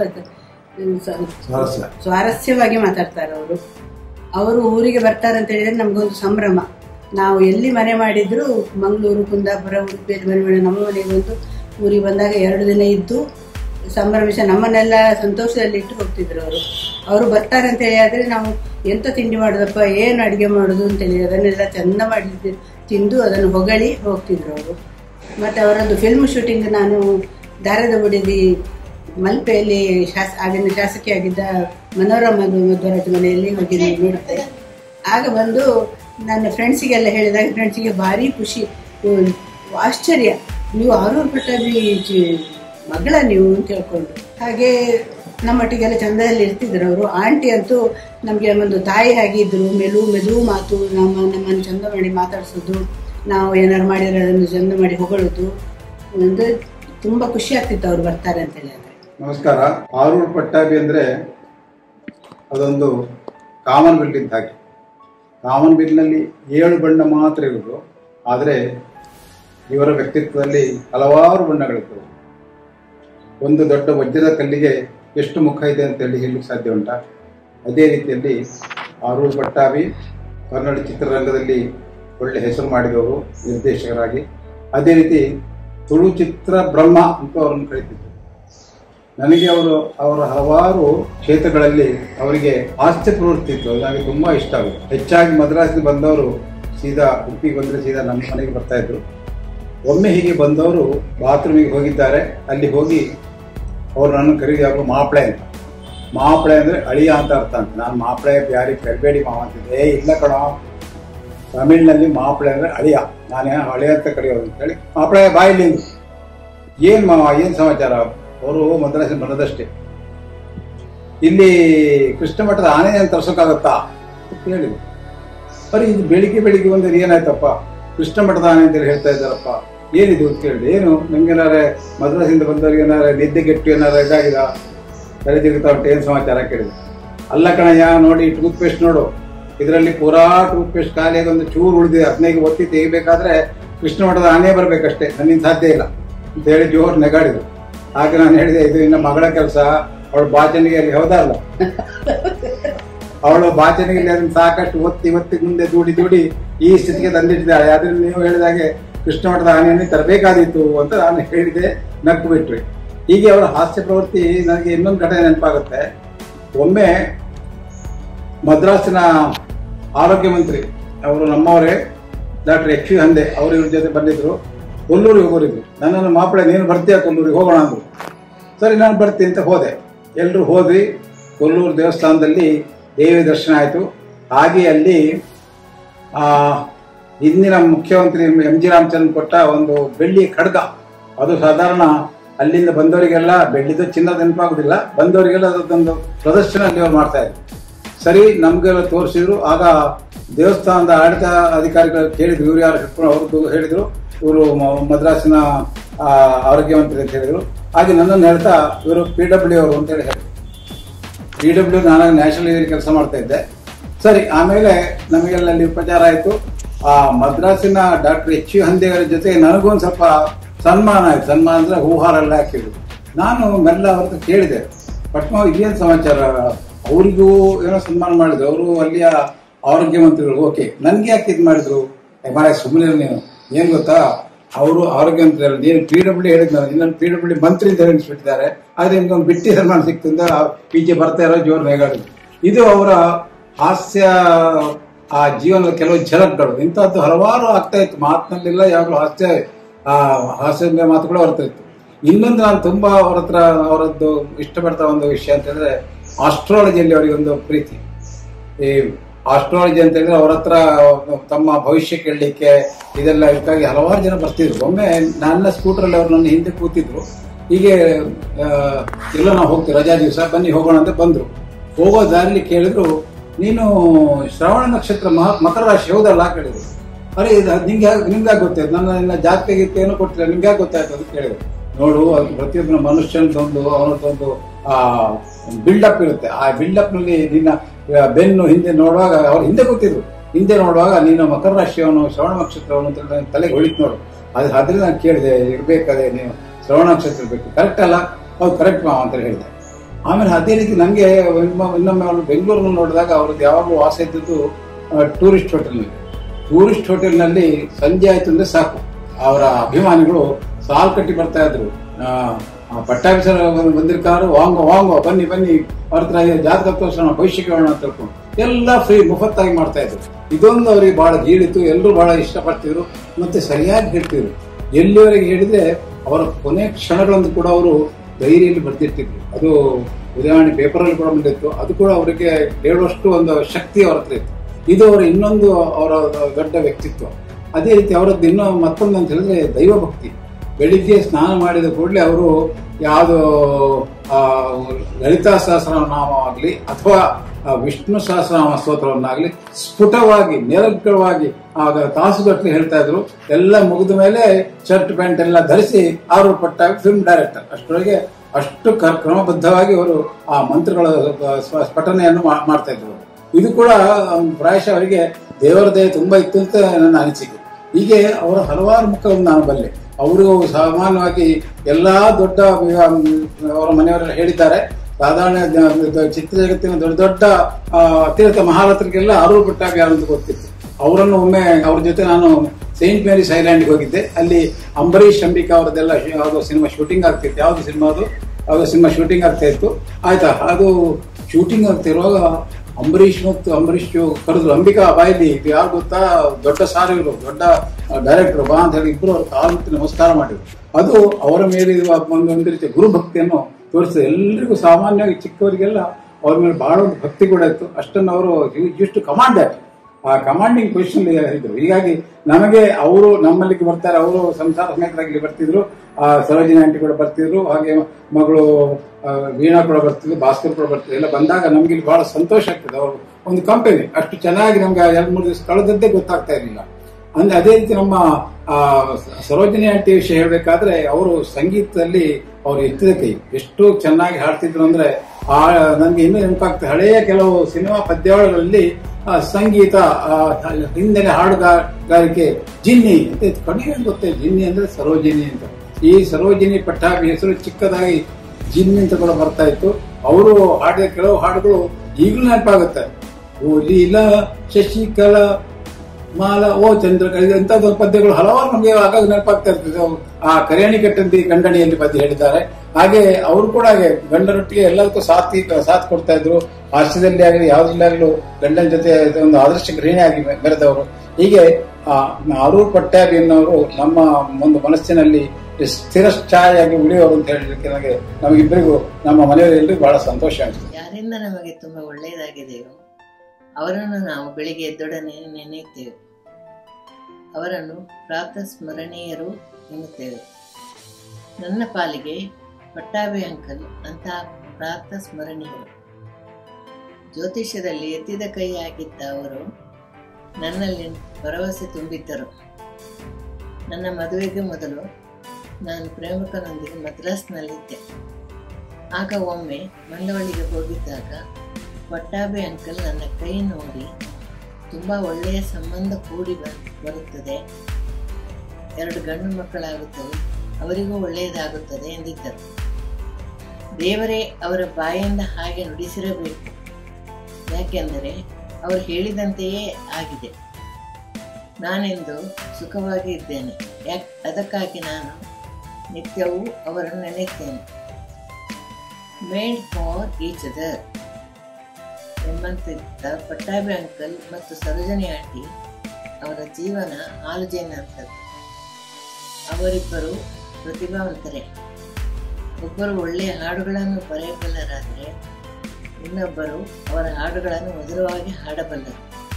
ಸ- ಸ್ವಾರಸ್ಯ. ಸ್ವಾರಸ್ಯವಾಗಿ ಮಾತಾಡ್ತಾರೆ ಅವರು ಅವರು ಊರಿಗೆ ಬರ್ತಾರೆ ಅಂತ ಹೇಳಿದ್ರೆ ನಮ್ಗೊಂದು ಸಂಭ್ರಮ ನಾವು ಎಲ್ಲಿ ಮನೆ ಮಾಡಿದ್ರು ಮಂಗಳೂರು ಕುಂದಾಪುರ ಉಡುಪಿಯಲ್ಲಿ ಮನೆ ಮಾಡಿ ನಮ್ಮ ಮನೆಗೆ ಬಂದು ಊರಿಗೆ ಬಂದಾಗ ಎರಡು ದಿನ ಇದ್ದು ಸಂಭ್ರಮಿಸ ನಮ್ಮನ್ನೆಲ್ಲ ಸಂತೋಷದಲ್ಲಿ ಇಟ್ಟು ಹೋಗ್ತಿದ್ರು ಅವರು ಅವರು ಬರ್ತಾರೆ ಅಂತ ಹೇಳಿ ಆದ್ರೆ ನಾವು ಎಂತ ತಿಂಡಿ ಮಾಡೋದಪ್ಪ ಏನು ಅಡಿಗೆ ಮಾಡೋದು ಅಂತ ಹೇಳಿ ಅದನ್ನೆಲ್ಲ ಚಂದ ಮಾಡಿ ತಿಂದು ಅದನ್ನು ಹೊಗಳಿ ಹೋಗ್ತಿದ್ರು ಅವರು ಮತ್ತೆ ಅವರದ್ದು ಫಿಲ್ಮ್ ಶೂಟಿಂಗ್ ನಾನು ದಾರದ ಬುಡಿದಿ ಮಲ್ಪೆಯಲ್ಲಿ ಶಾಸ ಆಗಿನ ಶಾಸಕಿಯಾಗಿದ್ದ ಮನೋರಮ ಮಧ್ವರಾಜ್ ಮನೆಯಲ್ಲಿ ಹೋಗಿ ನೋಡುತ್ತೆ ಆಗ ಬಂದು ನನ್ನ ಫ್ರೆಂಡ್ಸಿಗೆಲ್ಲ ಹೇಳಿದಾಗ ಫ್ರೆಂಡ್ಸಿಗೆ ಭಾರಿ ಖುಷಿ ಇವ್ ಆಶ್ಚರ್ಯ ನೀವು ಆರೂರು ಪಟ್ಟಾಭಿ ಚಿ- ಮಗಳ ನೀವು ಅಂತ ಹೇಳ್ಕೊಂಡು ಹಾಗೆ ನಮ್ಮೊಟ್ಟಿಗೆಲ್ಲ ಚಂದದಲ್ಲಿ ಇರ್ತಿದ್ರು ಅವರು ಆಂಟಿ ಅಂತೂ ನಮಗೆ ಒಂದು ತಾಯಿ ಆಗಿದ್ರು ಮೆಲು ಮೆದು ಮಾತು ನಮ್ಮ ನಮ್ಮನ್ನು ಚಂದ ಮಾಡಿ ಮಾತಾಡಿಸೋದು ನಾವು ಏನಾರು ಮಾಡಿದ್ರೆ ಅದನ್ನು ಚಂದ ಮಾಡಿ ಹೊಗಳೋದು ಒಂದು ತುಂಬ ಖುಷಿ ಆಗ್ತಿತ್ತು ಅವ್ರು ಬರ್ತಾರೆ ಅಂತ ಹೇಳಿ ಆದರೆ ನಮಸ್ಕಾರ ಆರೂರು ಪಟ್ಟಾಭಿ ಅಂದರೆ ಅದೊಂದು ಕಾಮನ್ ಬಿಲ್ ಇದ್ದ ಹಾಗೆ ಕಾಮನ್ ಬಿಲ್ನಲ್ಲಿ ಏಳು ಬಣ್ಣ ಮಾತ್ರ ಇರುವುದು ಆದರೆ ಇವರ ವ್ಯಕ್ತಿತ್ವದಲ್ಲಿ ಹಲವಾರು ಬಣ್ಣಗಳಿದ್ದವು ಒಂದು ದೊಡ್ಡ ವಜ್ರದ ಕಲ್ಲಿಗೆ ಎಷ್ಟು ಮುಖ ಇದೆ ಅಂತ ಹೇಳಿ ಹೇಳಲಿಕ್ಕೆ ಸಾಧ್ಯ ಉಂಟಾ ಅದೇ ರೀತಿಯಲ್ಲಿ ಆರೂರು ಪಟ್ಟಾಭಿ ಕನ್ನಡ ಚಿತ್ರರಂಗದಲ್ಲಿ ಒಳ್ಳೆ ಹೆಸರು ಮಾಡಿದವರು ನಿರ್ದೇಶಕರಾಗಿ ಅದೇ ರೀತಿ ತುಳು ಚಿತ್ರ ಬ್ರಹ್ಮ ಅಂತ ಅವರನ್ನು ಕರೀತಿದ್ರು ನನಗೆ ಅವರು ಅವರ ಹಲವಾರು ಕ್ಷೇತ್ರಗಳಲ್ಲಿ ಅವರಿಗೆ ಹಾಸ್ಯ ಪ್ರವೃತ್ತಿ ಇತ್ತು ಅದು ನನಗೆ ತುಂಬಾ ಇಷ್ಟ ಆಗುತ್ತೆ ಹೆಚ್ಚಾಗಿ ಮದ್ರಾಸಿಗೆ ಬಂದವರು ಸೀದಾ ಉಡುಪಿಗೆ ಬಂದರೆ ಸೀದಾ ನಮ್ಮ ಮನೆಗೆ ಬರ್ತಾ ಇದ್ರು ಒಮ್ಮೆ ಹೀಗೆ ಬಂದವರು ಬಾತ್ರೂಮಿಗೆ ಹೋಗಿದ್ದಾರೆ ಅಲ್ಲಿ ಹೋಗಿ ಅವರು ನನ್ನ ಕರೀದು ಮಾಪ್ಳೆ ಅಂತ ಮಾಪ್ಳೆ ಅಂದರೆ ಅಳಿಯ ಅಂತ ಅರ್ಥ ಅಂತ ನಾನು ಮಾಪ್ಳೆ ಯಾರಿಗೆ ಕರಿಬೇಡಿ ಮಾವ ಅಂತಿದ್ದೆ ಏ ಇಲ್ಲ ಕಣೋ ತಮಿಳಿನಲ್ಲಿ ಮಾಪ್ಳೆ ಅಂದರೆ ಅಳಿಯ ನಾನೇ ಅಳಿಯ ಅಂತ ಕರೆಯೋದು ಅಂತೇಳಿ ಮಾಪ್ಳೆ ಬಾಯಿಲಿ ಏನು ಮಾವ ಏನು ಸಮಾಚಾರ ಅವರು ಮದ್ರಾಸಿನ ಬರೋದಷ್ಟೇ ಇಲ್ಲಿ ಕೃಷ್ಣ ಮಠದ ಆನೆಯನ್ನು ತರ್ಸೋಕ್ಕಾಗತ್ತಾ ಅಂತ ಹೇಳಿದ್ರು ಬರೀ ಇದು ಬೆಳಿಗ್ಗೆ ಬೆಳಿಗ್ಗೆ ಬಂದ್ರೆ ಏನಾಯ್ತಪ್ಪ ಕೃಷ್ಣ ಮಠದ ಆನೆ ಅಂತ ಹೇಳ್ತಾ ಇದ್ದಾರಪ್ಪ ಏನಿದು ಅಂತ ಕೇಳಿದೆ ಏನು ನಿಮ್ಗೇನಾರೆ ಮದ್ರಾಸಿಂದ ಬಂದವ್ರಿಗೆ ಏನಾರ ನಿದ್ದೆಗೆಟ್ಟು ಏನಾರ ಇದಾಗಿದ ತಲೆ ತಿರುಗ್ತಾ ಉಂಟು ಏನು ಸಮಾಚಾರ ಕೇಳಿದೆ ಅಲ್ಲ ಕಣಯ್ಯ ನೋಡಿ ಟೂತ್ ಪೇಸ್ಟ್ ನೋಡು ಇದರಲ್ಲಿ ಪೂರಾ ಟೂತ್ ಪೇಸ್ಟ್ ಖಾಲಿಯಾಗಿ ಒಂದು ಚೂರು ಉಳಿದಿದೆ ಹದಿನೈದು ಒತ್ತಿ ತೆಗಿಬೇಕಾದ್ರೆ ಕೃಷ್ಣ ಮಠದ ಆನೆ ಬರ್ಬೇಕಷ್ಟೇ ನನ್ನಿಂದ ಸಾಧ್ಯ ಇಲ್ಲ ಅಂತ ಹೇಳಿ ಜೋರು ನೆಗಾಡಿದ್ರು ಆಗ ನಾನು ಹೇಳಿದೆ ಇದು ಇನ್ನು ಮಗಳ ಕೆಲಸ ಅವಳು ಬಾಚನಿಗೆ ಅಲ್ಲಿ ಹೌದಲ್ಲ ಅವಳು ಬಾಚನಿಗೆ ಅದನ್ನ ಸಾಕಷ್ಟು ಒತ್ತಿ ಒತ್ತಿ ಮುಂದೆ ದೂಡಿ ದೂಡಿ ಈ ಸ್ಥಿತಿಗೆ ತಂದಿಟ್ಟಿದ್ದಾಳೆ ಆದ್ರೆ ನೀವು ಹೇಳಿದಾಗೆ ಕೃಷ್ಣ ಮಠದ ಆನೆಯನ್ನು ತರಬೇಕಾದಿತ್ತು ಅಂತ ನಾನು ಹೇಳಿದೆ ನಕ್ಕು ಬಿಟ್ರಿ ಹೀಗೆ ಅವರ ಹಾಸ್ಯ ಪ್ರವೃತ್ತಿ ನನಗೆ ಇನ್ನೊಂದು ಘಟನೆ ನೆನಪಾಗುತ್ತೆ ಒಮ್ಮೆ ಮದ್ರಾಸಿನ ಆರೋಗ್ಯ ಮಂತ್ರಿ ಅವರು ನಮ್ಮವರೇ ಡಾಕ್ಟರ್ ಎಚ್ ವಿ ಹಂದೆ ಅವರು ಇವ್ರ ಜೊತೆ ಬಂದಿದ್ರು ಕೊಲ್ಲೂರಿಗೆ ಹೋಗೋರಿದ್ರು ನನ್ನನ್ನು ಮಾಪಳೆ ನೀನು ಬರ್ತೀಯಾ ಕೊಲ್ಲೂರಿಗೆ ಹೋಗೋಣ ಅಂದ್ರು ಸರಿ ನಾನು ಬರ್ತೀನಿ ಅಂತ ಹೋದೆ ಎಲ್ಲರೂ ಹೋದ್ವಿ ಕೊಲ್ಲೂರು ದೇವಸ್ಥಾನದಲ್ಲಿ ದೇವಿ ದರ್ಶನ ಆಯಿತು ಹಾಗೆ ಅಲ್ಲಿ ಆ, ಇಂದಿನ ಮುಖ್ಯಮಂತ್ರಿ ಎಂ ಜಿ ರಾಮಚಂದ್ರ ಕೊಟ್ಟ ಒಂದು ಬೆಳ್ಳಿ ಖಡ್ಗ ಅದು ಸಾಧಾರಣ ಅಲ್ಲಿಂದ ಬಂದವರಿಗೆಲ್ಲ ಬೆಳ್ಳಿದು ಚಿನ್ನದ ನೆನಪಾಗುದಿಲ್ಲ ಬಂದವರಿಗೆಲ್ಲ ಅದೊಂದು ಪ್ರದರ್ಶನ ಅಲ್ಲಿ ಅವ್ರು ಮಾಡ್ತಾ ಇದ್ರು ಸರಿ ನಮ್ಗೆಲ್ಲ ತೋರಿಸಿದ್ರು ಆಗ ದೇವಸ್ಥಾನದ ಆಡಳಿತ ಅಧಿಕಾರಿಗಳು ಕೇಳಿದ್ರು ಇವ್ರು ಯಾರು ಹಿಡ್ಕೊಂಡು ಅವ್ರದ್ದು ಹೇಳಿದ್ರು ಇವರು ಮದ್ರಾಸಿನ ಆ, ಆರೋಗ್ಯ ಮಂತ್ರಿ ಅಂತ ಹೇಳಿದ್ರು ಹಾಗೆ ನನ್ನನ್ನು ಹೇಳ್ತಾ ಇವರು ಪಿ ಡಬ್ಲ್ಯೂ ಅವರು ಅಂತ ಹೇಳಿ ಹೇಳಿದ್ರು ಪಿ ಡಬ್ಲ್ಯೂ ನಾನು ನ್ಯಾಷನಲ್ ಕೆಲಸ ಮಾಡ್ತಾ ಇದ್ದೆ ಸರಿ ಆಮೇಲೆ ನಮಗೆಲ್ಲ ಅಲ್ಲಿ ಉಪಚಾರ ಆಯಿತು ಆ ಮದ್ರಾಸಿನ ಡಾಕ್ಟರ್ ಎಚ್ ಯು ಹಂದೇವರ ಜೊತೆ ನನಗೂ ಒಂದು ಸ್ವಲ್ಪ ಸನ್ಮಾನ ಆಯ್ತು ಸನ್ಮಾನ ಅಂದ್ರೆ ಹೂಹಾರ ಎಲ್ಲ ಹಾಕಿದ್ರು ನಾನು ಮೆಲ್ಲ ಅವ್ರದ್ದು ಕೇಳಿದೆ ಪಟ್ಮ ಇದೇನು ಸಮಾಚಾರ ಅವರಿಗೂ ಏನೋ ಸನ್ಮಾನ ಮಾಡಿದ್ರು ಅವರು ಅಲ್ಲಿಯ ಆರೋಗ್ಯ ಮಂತ್ರಿಗಳು ಓಕೆ ನನ್ಗೆ ಯಾಕೆ ಇದು ಮಾಡಿದ್ರು ಮರ ಸುಮ್ಮನೆ ನೀವು ಏನ್ ಗೊತ್ತಾ ಅವರು ಆರೋಗ್ಯ ಮಂತ್ರಿ ಅಲ್ಲ ನೀನು ಪಿ ಡಬ್ಲ್ಯೂ ಹೇಳಿದ್ನಲ್ಲ ಇನ್ನೊಂದು ಪಿ ಡಬ್ಲ್ಯೂ ಮಂತ್ರಿ ಅಂತ ಹೇಳಿಸ್ಬಿಟ್ಟಿದ್ದಾರೆ ಆದ್ರೆ ನಿಮ್ಗೊಂದು ಬಿಟ್ಟಿ ಸನ್ಮಾನ ಸಿಕ್ತಿಂದ ಪೀಚೆ ಬರ್ತಾ ಇರೋ ಜೋರ್ ಮೇಗಾಡಿದ್ರು ಇದು ಅವರ ಹಾಸ್ಯ ಆ ಜೀವನದ ಕೆಲವು ಝಲಕ್ಗಳು ಇಂಥದ್ದು ಹಲವಾರು ಆಗ್ತಾ ಇತ್ತು ಮಾತಿನಲ್ಲಿಲ್ಲ ಯಾವಾಗಲೂ ಹಾಸ್ಯ ಆ ಹಾಸ್ಯ ಮಾತುಗಳು ಬರ್ತಾ ಇತ್ತು ಇನ್ನೊಂದು ನಾನು ತುಂಬಾ ಅವ್ರ ಹತ್ರ ಅವರದ್ದು ಇಷ್ಟಪಡ್ತಾ ಒಂದು ವಿಷಯ ಅಂತ ಹೇಳಿದ್ರೆ ಆಸ್ಟ್ರಾಲಜಿಯಲ್ಲಿ ಅವರಿಗೆ ಒಂದು ಪ್ರೀತಿ ಈ ಆಸ್ಟ್ರಾಲಜಿ ಅಂತ ಹೇಳಿದ್ರೆ ಅವ್ರ ಹತ್ರ ತಮ್ಮ ಭವಿಷ್ಯ ಕೇಳಲಿಕ್ಕೆ ಇದೆಲ್ಲ ಇದಕ್ಕಾಗಿ ಹಲವಾರು ಜನ ಬರ್ತಿದ್ರು ಒಮ್ಮೆ ನನ್ನ ಸ್ಕೂಟರಲ್ಲಿ ಅವ್ರು ನನ್ನ ಹಿಂದೆ ಕೂತಿದ್ರು ಹೀಗೆ ಆ, ಇಲ್ಲ ನಾವು ಹೋಗ್ತೀವಿ ರಜಾ ದಿವಸ ಬನ್ನಿ ಹೋಗೋಣ ಅಂತ ಬಂದ್ರು ಹೋಗೋ ದಾರಿಲಿ ಕೇಳಿದ್ರು ನೀನು ಶ್ರವಣ ನಕ್ಷತ್ರ ಮಹ- ಮಕರ ರಾಶಿ ಹೌದಲ್ಲ ಕೇಳಿದ್ರು ಅರೆ ಇದು ನಿಂಗೆ ಯಾಕೆ ನಿಮ್ಗೆ ಯಾಕೆ ಗೊತ್ತಾಯ್ತು ನನ್ನ ನಿನ್ನ ಜಾತಕ ಗೀತೆ ಏನೂ ಕೊಟ್ಟಿಲ್ಲ ನಿಮ್ಗೆ ಯಾಕೆ ಗೊತ್ತಾಯ್ತು ಅಂತ ಕೇಳಿದ್ರು ನೋಡು ಅದು ಪ್ರತಿಯೊಬ್ಬನ ಮನುಷ್ಯನದೊಂದು ಅವನದೊಂದು ಆ ಬಿಲ್ಡಪ್ ಇರುತ್ತೆ ಆ ಬಿಲ್ಡಪ್ ನಲ್ಲಿ ನಿನ್ನ ಆ, ಬೆನ್ನು ಹಿಂದೆ ನೋಡುವಾಗ ಅವ್ರು ಹಿಂದೆ ಕೂತಿದ್ರು ಹಿಂದೆ ನೋಡುವಾಗ ನೀನು ಮಕರ ರಾಶಿಯವನು ಶ್ರವಣ ನಕ್ಷತ್ರವನು ಅಂತ ನನ್ನ ತಲೆಗೆ ಹೊಳಿತು ನೋಡು ಅದು ಅದ್ರಿಂದ ನಾನು ಕೇಳಿದೆ ಇರ್ಬೇಕಾದ್ರೆ ನೀವು ಶ್ರವಣ ನಕ್ಷತ್ರ ಇರ್ಬೇಕು ಕರೆಕ್ಟ್ ಅಲ್ಲ ಹೌದು ಕರೆಕ್ಟ್ ಮಾವ ಅಂತ ಹೇಳಿದೆ ಆಮೇಲೆ ಅದೇ ರೀತಿ ನನಗೆ ಇನ್ನೊಮ್ಮೆ ಅವರು ಬೆಂಗಳೂರಿನಲ್ಲಿ ನೋಡಿದಾಗ ಅವ್ರದ್ದು ಯಾವಾಗಲೂ ವಾಸ ಇದ್ದದ್ದು ಟೂರಿಸ್ಟ್ ಹೋಟೆಲ್ನಲ್ಲಿ ಟೂರಿಸ್ಟ್ ಹೋಟೆಲ್ನಲ್ಲಿ ಸಂಜೆ ಆಯ್ತು ಅಂದ್ರೆ ಸಾಕು ಅವರ ಅಭಿಮಾನಿಗಳು ಸಾಲ್ ಕಟ್ಟಿ ಬರ್ತಾ ಇದ್ರು ಆ, ಆ ಪಟ್ಟಾಭಿಸರ ಬಂದಿರ್ಕಾರು ವಾಂಗೋ ವಾಂಗೋ ಬನ್ನಿ ಬನ್ನಿ ಅವ್ರ ಹತ್ರ ಇದೆ ಜಾತಕ ತೋರಿಸೋಣ ಭವಿಷ್ಯಕ್ಕೆ ಹೇಳೋಣ ಅಂತ ತಿಳ್ಕೊಂಡು ಎಲ್ಲ ಫ್ರೀ ಮುಫತ್ತಾಗಿ ಮಾಡ್ತಾ ಇದ್ರು ಇದೊಂದು ಅವರಿಗೆ ಬಹಳ ಗೀಳಿತು ಎಲ್ಲರೂ ಬಹಳ ಇಷ್ಟಪಡ್ತಿದ್ರು ಮತ್ತೆ ಸರಿಯಾಗಿ ಹೇಳ್ತಿದ್ರು ಎಲ್ಲಿವರೆಗೆ ಹೇಳಿದ್ರೆ ಅವರ ಕೊನೆ ಕ್ಷಣಗಳನ್ನು ಕೂಡ ಅವರು ಡೈರಿಯಲ್ಲಿ ಬರ್ತಿರ್ತಿದ್ರು ಅದು ಉದಾಹರಣೆ ಪೇಪರಲ್ಲಿ ಕೂಡ ಬಂದಿತ್ತು ಅದು ಕೂಡ ಅವರಿಗೆ ಹೇಳುವಷ್ಟು ಒಂದು ಶಕ್ತಿ ಅವರ ಹತ್ರ ಇತ್ತು ಇದು ಅವರ ಇನ್ನೊಂದು ಅವರ ದೊಡ್ಡ ವ್ಯಕ್ತಿತ್ವ ಅದೇ ರೀತಿ ಅವರದ್ದು ಇನ್ನೂ ಮತ್ತೊಂದು ಅಂತ ಹೇಳಿದ್ರೆ ದೈವ ಭಕ್ತಿ ಬೆಳಿಗ್ಗೆ ಸ್ನಾನ ಮಾಡಿದ ಕೂಡಲೇ ಅವರು ಯಾವುದು ಆ, ಲಲಿತಾ ಸಹಸ್ರನಾಮವಾಗಲಿ ಅಥವಾ ಆ, ವಿಷ್ಣು ಸಹಸ್ರನಾಮ ಸ್ತೋತ್ರವನ್ನಾಗಲಿ ಸ್ಫುಟವಾಗಿ ನಿರಗ್ರವಾಗಿ ಆಗ ತಾಸುಗಟ್ಟಲೆ ಹೇಳ್ತಾ ಇದ್ರು ಎಲ್ಲ ಮುಗಿದ ಮೇಲೆ ಶರ್ಟ್ ಪ್ಯಾಂಟ್ ಎಲ್ಲ ಧರಿಸಿ ಆರು ಪಟ್ಟಾಗಿ ಫಿಲ್ಮ್ ಡೈರೆಕ್ಟರ್ ಅಷ್ಟರೊಳಗೆ ಅಷ್ಟು ಕ- ಕ್ರಮಬದ್ಧವಾಗಿ ಅವರು ಆ ಮಂತ್ರಗಳ ಸ್ವ- ಸ್ಫಟನೆಯನ್ನು ಮಾ- ಮಾಡ್ತಾ ಇದ್ರು ಇದು ಕೂಡ um, ಪ್ರಾಯಶಃ ಅವರಿಗೆ ದೇವರ ದಯೆ ತುಂಬಾ ಇತ್ತು ಅಂತ ನನ್ನ ಅನಿಸಿಕೆ ಹೀಗೆ ಅವರ ಹಲವಾರು ಮುಖವನ್ನು ನಾನು ಬಲ್ಲೆ ಅವರು ಸಾಮಾನ್ಯವಾಗಿ ಎಲ್ಲಾ ದೊಡ್ಡ um, ಅವರ ಮನೆಯವರೆಲ್ಲ ಹೇಳಿದ್ದಾರೆ ಸಾಧಾರಣ ದ- ದ- ಚಿತ್ರ ಜಗತ್ತಿನ ದೊಡ್ಡ ದೊಡ್ಡ ಆ, ತೀರ್ಥ ಮಹಾರಥರಿಗೆಲ್ಲ ಅರೂರು ಪಟ್ಟಾಭಿ ಯಾರು ಅಂತ ಗೊತ್ತಿತ್ತು ಅವರನ್ನು ಒಮ್ಮೆ ಅವ್ರ ಜೊತೆ ನಾನು ಸೈಂಟ್ ಮೇರಿಸ್ ಐಲ್ಯಾಂಡ್ಗೆ ಹೋಗಿದ್ದೆ ಅಲ್ಲಿ ಅಂಬರೀಷ್ ಅಂಬಿಕಾ ಅವರದ್ದೆಲ್ಲ ಶಿ- ಯಾವುದೋ ಸಿನಿಮಾ ಶೂಟಿಂಗ್ ಆಗ್ತಿತ್ತು ಯಾವ್ದು ಸಿನಿಮಾ ಅದು ಯಾವುದೋ ಸಿನಿಮಾ ಶೂಟಿಂಗ್ ಆಗ್ತಾ ಇತ್ತು ಆಯ್ತಾ ಅದು ಶೂಟಿಂಗ್ ಆಗ್ತಿರುವಾಗ ಅಂಬರೀಷ್ ಮತ್ತು ಅಂಬರೀಷ್ ಕರೆದ್ರು ಅಂಬಿಕಾ ಬಾಯಿಲಿ ಇದು ಯಾರು ಗೊತ್ತಾ ದೊಡ್ಡ ಸಾರಿಗಳು ದೊಡ್ಡ ಡೈರೆಕ್ಟರ್ ಬಾ ಅಂತ ಹೇಳಿ ಇಬ್ಬರು ಅವ್ರ ಕಾಲು ಮುಟ್ಟಿ ನಮಸ್ಕಾರ ಮಾಡಿದ್ರು ಅದು ಅವರ ಮೇಲೆ ಇರುವ ಒಂದು ಒಂದು ರೀತಿಯ ಗುರುಭಕ್ತಿಯನ್ನು ತೋರಿಸಿದೆ ಎಲ್ಲರಿಗೂ ಸಾಮಾನ್ಯವಾಗಿ ಚಿಕ್ಕವರಿಗೆಲ್ಲ ಅವ್ರ ಮೇಲೆ ಬಹಳ ಒಂದು ಭಕ್ತಿ ಕೂಡ ಇತ್ತು ಅಷ್ಟನ್ನು ಅವರು ಇಷ್ಟು ಕಮಾಂಡರ್ ಆ ಕಮಾಂಡಿಂಗ್ ಪೊಸಿಷನ್ ಇದ್ರು ಹೀಗಾಗಿ ನಮಗೆ ಅವರು ನಮ್ಮಲ್ಲಿಗೆ ಬರ್ತಾರೆ ಅವರು ಸಂಸಾರ ಸಮೇತರಾಗಿ ಬರ್ತಿದ್ರು ಆ ಸರೋಜಿನಿ ಆಂಟಿ ಕೂಡ ಬರ್ತಿದ್ರು ಹಾಗೆ ಮಗಳು ಆ, ವೀಣಾ ಕೂಡ ಬರ್ತಿದ್ರು ಭಾಸ್ಕರ್ ಕೂಡ ಬರ್ತಿದ್ರು ಎಲ್ಲ ಬಂದಾಗ ನಮ್ಗೆ ಇಲ್ಲಿ ಬಹಳ ಸಂತೋಷ ಆಗ್ತದೆ ಅವರು ಒಂದು ಕಂಪನಿ ಅಷ್ಟು ಚೆನ್ನಾಗಿ ನಮ್ಗೆ ಎರಡು ಮೂರು ದಿವಸ ಕಳೆದದ್ದೇ ಗೊತ್ತಾಗ್ತಾ ಇರಲಿಲ್ಲ ಅಂದ್ರೆ ಅದೇ ರೀತಿ ನಮ್ಮ ಆ ಸರೋಜಿನಿ ಆಂಟಿ ವಿಷಯ ಹೇಳ್ಬೇಕಾದ್ರೆ ಅವರು ಸಂಗೀತದಲ್ಲಿ ಅವರು ಎತ್ತಿದ ಕೈ ಎಷ್ಟು ಚೆನ್ನಾಗಿ ಹಾಡ್ತಿದ್ರು ಅಂದ್ರೆ ಆ ನನ್ಗೆ ಇನ್ನೂ ನೆನಪಾಗ್ತದೆ ಹಳೆಯ ಕೆಲವು ಸಿನಿಮಾ ಪದ್ಯಾವಳಿಗಳಲ್ಲಿ ಆ ಸಂಗೀತ ಆ ಹಿನ್ನೆಲೆ ಹಾಡುಗಾರಿಕೆ ಜಿನ್ನಿ ಅಂತ ಇತ್ತು. ಕಡಿಮೆ ಗೊತ್ತೇ ಜಿನ್ನಿ ಅಂದ್ರೆ ಸರೋಜಿನಿ ಅಂತ ಈ ಸರೋಜಿನಿ ಪಟ್ಟಾಭಿ ಹೆಸರು ಚಿಕ್ಕದಾಗಿ ಜಿನ್ನಿ ಅಂತ ಕೂಡ ಬರ್ತಾ ಇತ್ತು ಅವರು ಹಾಡಿದ ಕೆಲವು ಹಾಡುಗಳು ಈಗಲೂ ನೆನಪಾಗುತ್ತೆ ಓ ಲೀಲಾ ಶಶಿಕಲಾ ಮಾಲ ಓ ಚಂದ್ರ ಇಂಥದ್ದು ಪದ್ಯಗಳು ಹಲವಾರು ನಮಗೆ ಆಗಾಗ ನೆನಪಾಗ್ತಾ ಇರ್ತದೆ ಅವು ಆ ಕರಿಯಾಣಿ ಕಟ್ಟಂತಿ ಗಂಡಣಿಯಲ್ಲಿ ಪದ್ಯ ಹೇಳಿದ್ದಾರೆ ಹಾಗೆ ಅವರು ಕೂಡ ಹಾಗೆ ಗಂಡನೊಟ್ಟಿಗೆ ಎಲ್ಲದಕ್ಕೂ ಸಾಥಿ ಸಾಥ್ ಕೊಡ್ತಾ ಇದ್ರು ಹಾಸ್ಯದಲ್ಲಿ ಆಗಲಿ ಯಾವುದ್ರಲ್ಲಿ ಆಗಲಿ ಗಂಡನ ಜೊತೆ ಒಂದು ಆದರ್ಶ ಗೃಹಿಣಿಯಾಗಿ ಮೆ- ಮೆರೆದವರು ಹೀಗೆ ಆ ಆರೂರ್ ಪಟ್ಟಾಭಿ ಅನ್ನೋರು ನಮ್ಮ ಒಂದು ಮನಸ್ಸಿನಲ್ಲಿ ಸ್ಥಿರ ಛಾಯೆಯಾಗಿ ಉಳಿಯೋರು ಅಂತ ಹೇಳಲಿಕ್ಕೆ ನನಗೆ ನಮಗಿಬ್ಬರಿಗೂ ನಮ್ಮ ಮನೆಯವರೆಲ್ಲರಿಗೂ ಬಹಳ ಸಂತೋಷ ಅನಿಸ್ತದೆ ಯಾರಿಂದ ನಮಗೆ ತುಂಬ ಒಳ್ಳೆಯದಾಗಿದೆಯೋ ಅವರನ್ನು ನಾವು ಬೆಳಿಗ್ಗೆ ಎದ್ದೊಡನೆ ನೆನೆಯುತ್ತೇವೆ ಅವರನ್ನು ಪ್ರಾತ ಸ್ಮರಣೀಯರು ಎನ್ನುತ್ತೇವೆ ನನ್ನ ಪಾಲಿಗೆ ಪಟ್ಟಾಭಿ ಅಂಕಲ್ ಅಂತಹ ಪ್ರಾತ ಸ್ಮರಣೀಯರು ಜ್ಯೋತಿಷ್ಯದಲ್ಲಿ ಎತ್ತಿದ ಕೈಯಾಗಿದ್ದ ಅವರು ನನ್ನಲ್ಲಿ ಭರವಸೆ ತುಂಬಿದ್ದರು ನನ್ನ ಮದುವೆಗೆ ಮೊದಲು ನಾನು ಪ್ರೇಮಿಕನೊಂದಿಗೆ ಮದ್ರಾಸ್ನಲ್ಲಿದ್ದೆ ಆಗ ಒಮ್ಮೆ ಮಂಡವಳ್ಳಿಗೆ ಹೋಗಿದ್ದಾಗ ಪಟ್ಟಾಭಿ ಅಂಕಲ್ ನನ್ನ ಕೈ ನೋಡಿ ತುಂಬ ಒಳ್ಳೆಯ ಸಂಬಂಧ ಕೂಡಿ ಬ ಬರುತ್ತದೆ ಎರಡು ಗಂಡು ಮಕ್ಕಳಾಗುತ್ತವೆ ಅವರಿಗೂ ಒಳ್ಳೆಯದಾಗುತ್ತದೆ ಎಂದಿದ್ದರು ದೇವರೇ ಅವರ ಬಾಯಿಂದ ಹಾಗೆ ನುಡಿಸಿರಬೇಕು ಯಾಕೆಂದರೆ ಅವರು ಹೇಳಿದಂತೆಯೇ ಆಗಿದೆ ನಾನೆಂದು ಸುಖವಾಗಿ ಇದ್ದೇನೆ ಯಾಕೆ ಅದಕ್ಕಾಗಿ ನಾನು ನಿತ್ಯವೂ ಅವರನ್ನು ನೆನೆಯುತ್ತೇನೆ ಮೇಡ್ ಫಾರ್ ಈಚ್ ಅದರ್ ಎಂಬಂತಿದ್ದ ಪಟ್ಟಾಭಿ ಅಂಕಲ್ ಮತ್ತು ಸರೋಜನಿ ಆಂಟಿ ಅವರ ಜೀವನ ಆಲೋಚನೆಯಂಥದ್ದು ಅವರಿಬ್ಬರು ಪ್ರತಿಭಾವಂತರೇ ಒಬ್ಬರು ಒಳ್ಳೆಯ ಹಾಡುಗಳನ್ನು ಬರೆಯಬಲ್ಲರಾದರೆ ಇನ್ನೊಬ್ಬರು ಅವರ ಹಾಡುಗಳನ್ನು ಮಧುರವಾಗಿ ಹಾಡಬಲ್ಲರು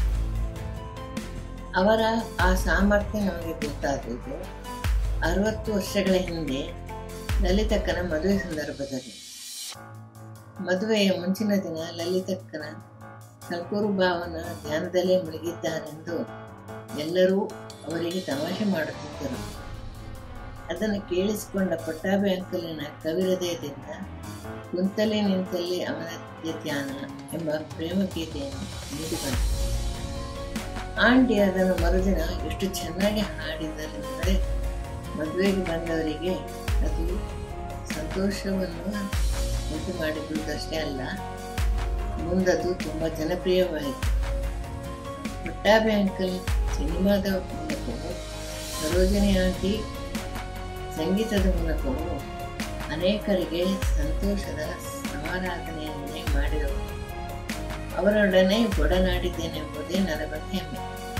ಅವರ ಆ ಸಾಮರ್ಥ್ಯ ನಮಗೆ ಗೊತ್ತಾಗುವುದು ಅರವತ್ತು ವರ್ಷಗಳ ಹಿಂದೆ ಲಲಿತಕ್ಕನ ಮದುವೆ ಸಂದರ್ಭದಲ್ಲಿ ಮದುವೆಯ ಮುಂಚಿನ ದಿನ ಲಲಿತಕ್ಕನ ಕಲ್ಕೂರು ಭಾವನ ಧ್ಯಾನದಲ್ಲೇ ಮುಳುಗಿದ್ದಾರೆಂದು ಎಲ್ಲರೂ ಅವರಿಗೆ ತಮಾಷೆ ಮಾಡುತ್ತಿದ್ದರು ಅದನ್ನು ಕೇಳಿಸಿಕೊಂಡ ಪಟ್ಟಾಭಿ ಅಂಕಲಿನ ಕವಿಹೃದಯದಿಂದ ಕುಂತಲೇ ನಿಂತಲ್ಲಿ ಅವನ ಧ್ಯಾನ ಎಂಬ ಪ್ರೇಮ ಗೀತೆಯನ್ನು ನೀಡಿಬಂತು ಆಂಟಿ ಅದನ್ನು ಮರುದಿನ ಎಷ್ಟು ಚೆನ್ನಾಗಿ ಹಾಡಿದರೆಂದರೆ ಮದುವೆಗೆ ಬಂದವರಿಗೆ ಅದು ಸಂತೋಷವನ್ನು ಉಂಟು ಮಾಡಿದುದಷ್ಟೇ ಅಲ್ಲ ಮುಂದದು ತುಂಬ ಜನಪ್ರಿಯವಾಯಿತು ಪಟ್ಟಾಭಿ ಅಂಕಲ್ ಸಿನಿಮಾದ ಮೂಲಕವೂ ಸರೋಜಿನಿ ಆಂಟಿ ಸಂಗೀತದ ಮೂಲಕವೂ ಅನೇಕರಿಗೆ ಸಂತೋಷದ ಸಮಾರಾಧನೆಯನ್ನೇ ಮಾಡಿದವರು ಅವರೊಡನೆ ಒಡನಾಡಿದ್ದೇನೆಂಬುದೇ ನನಗೊಂದು ಹೆಮ್ಮೆ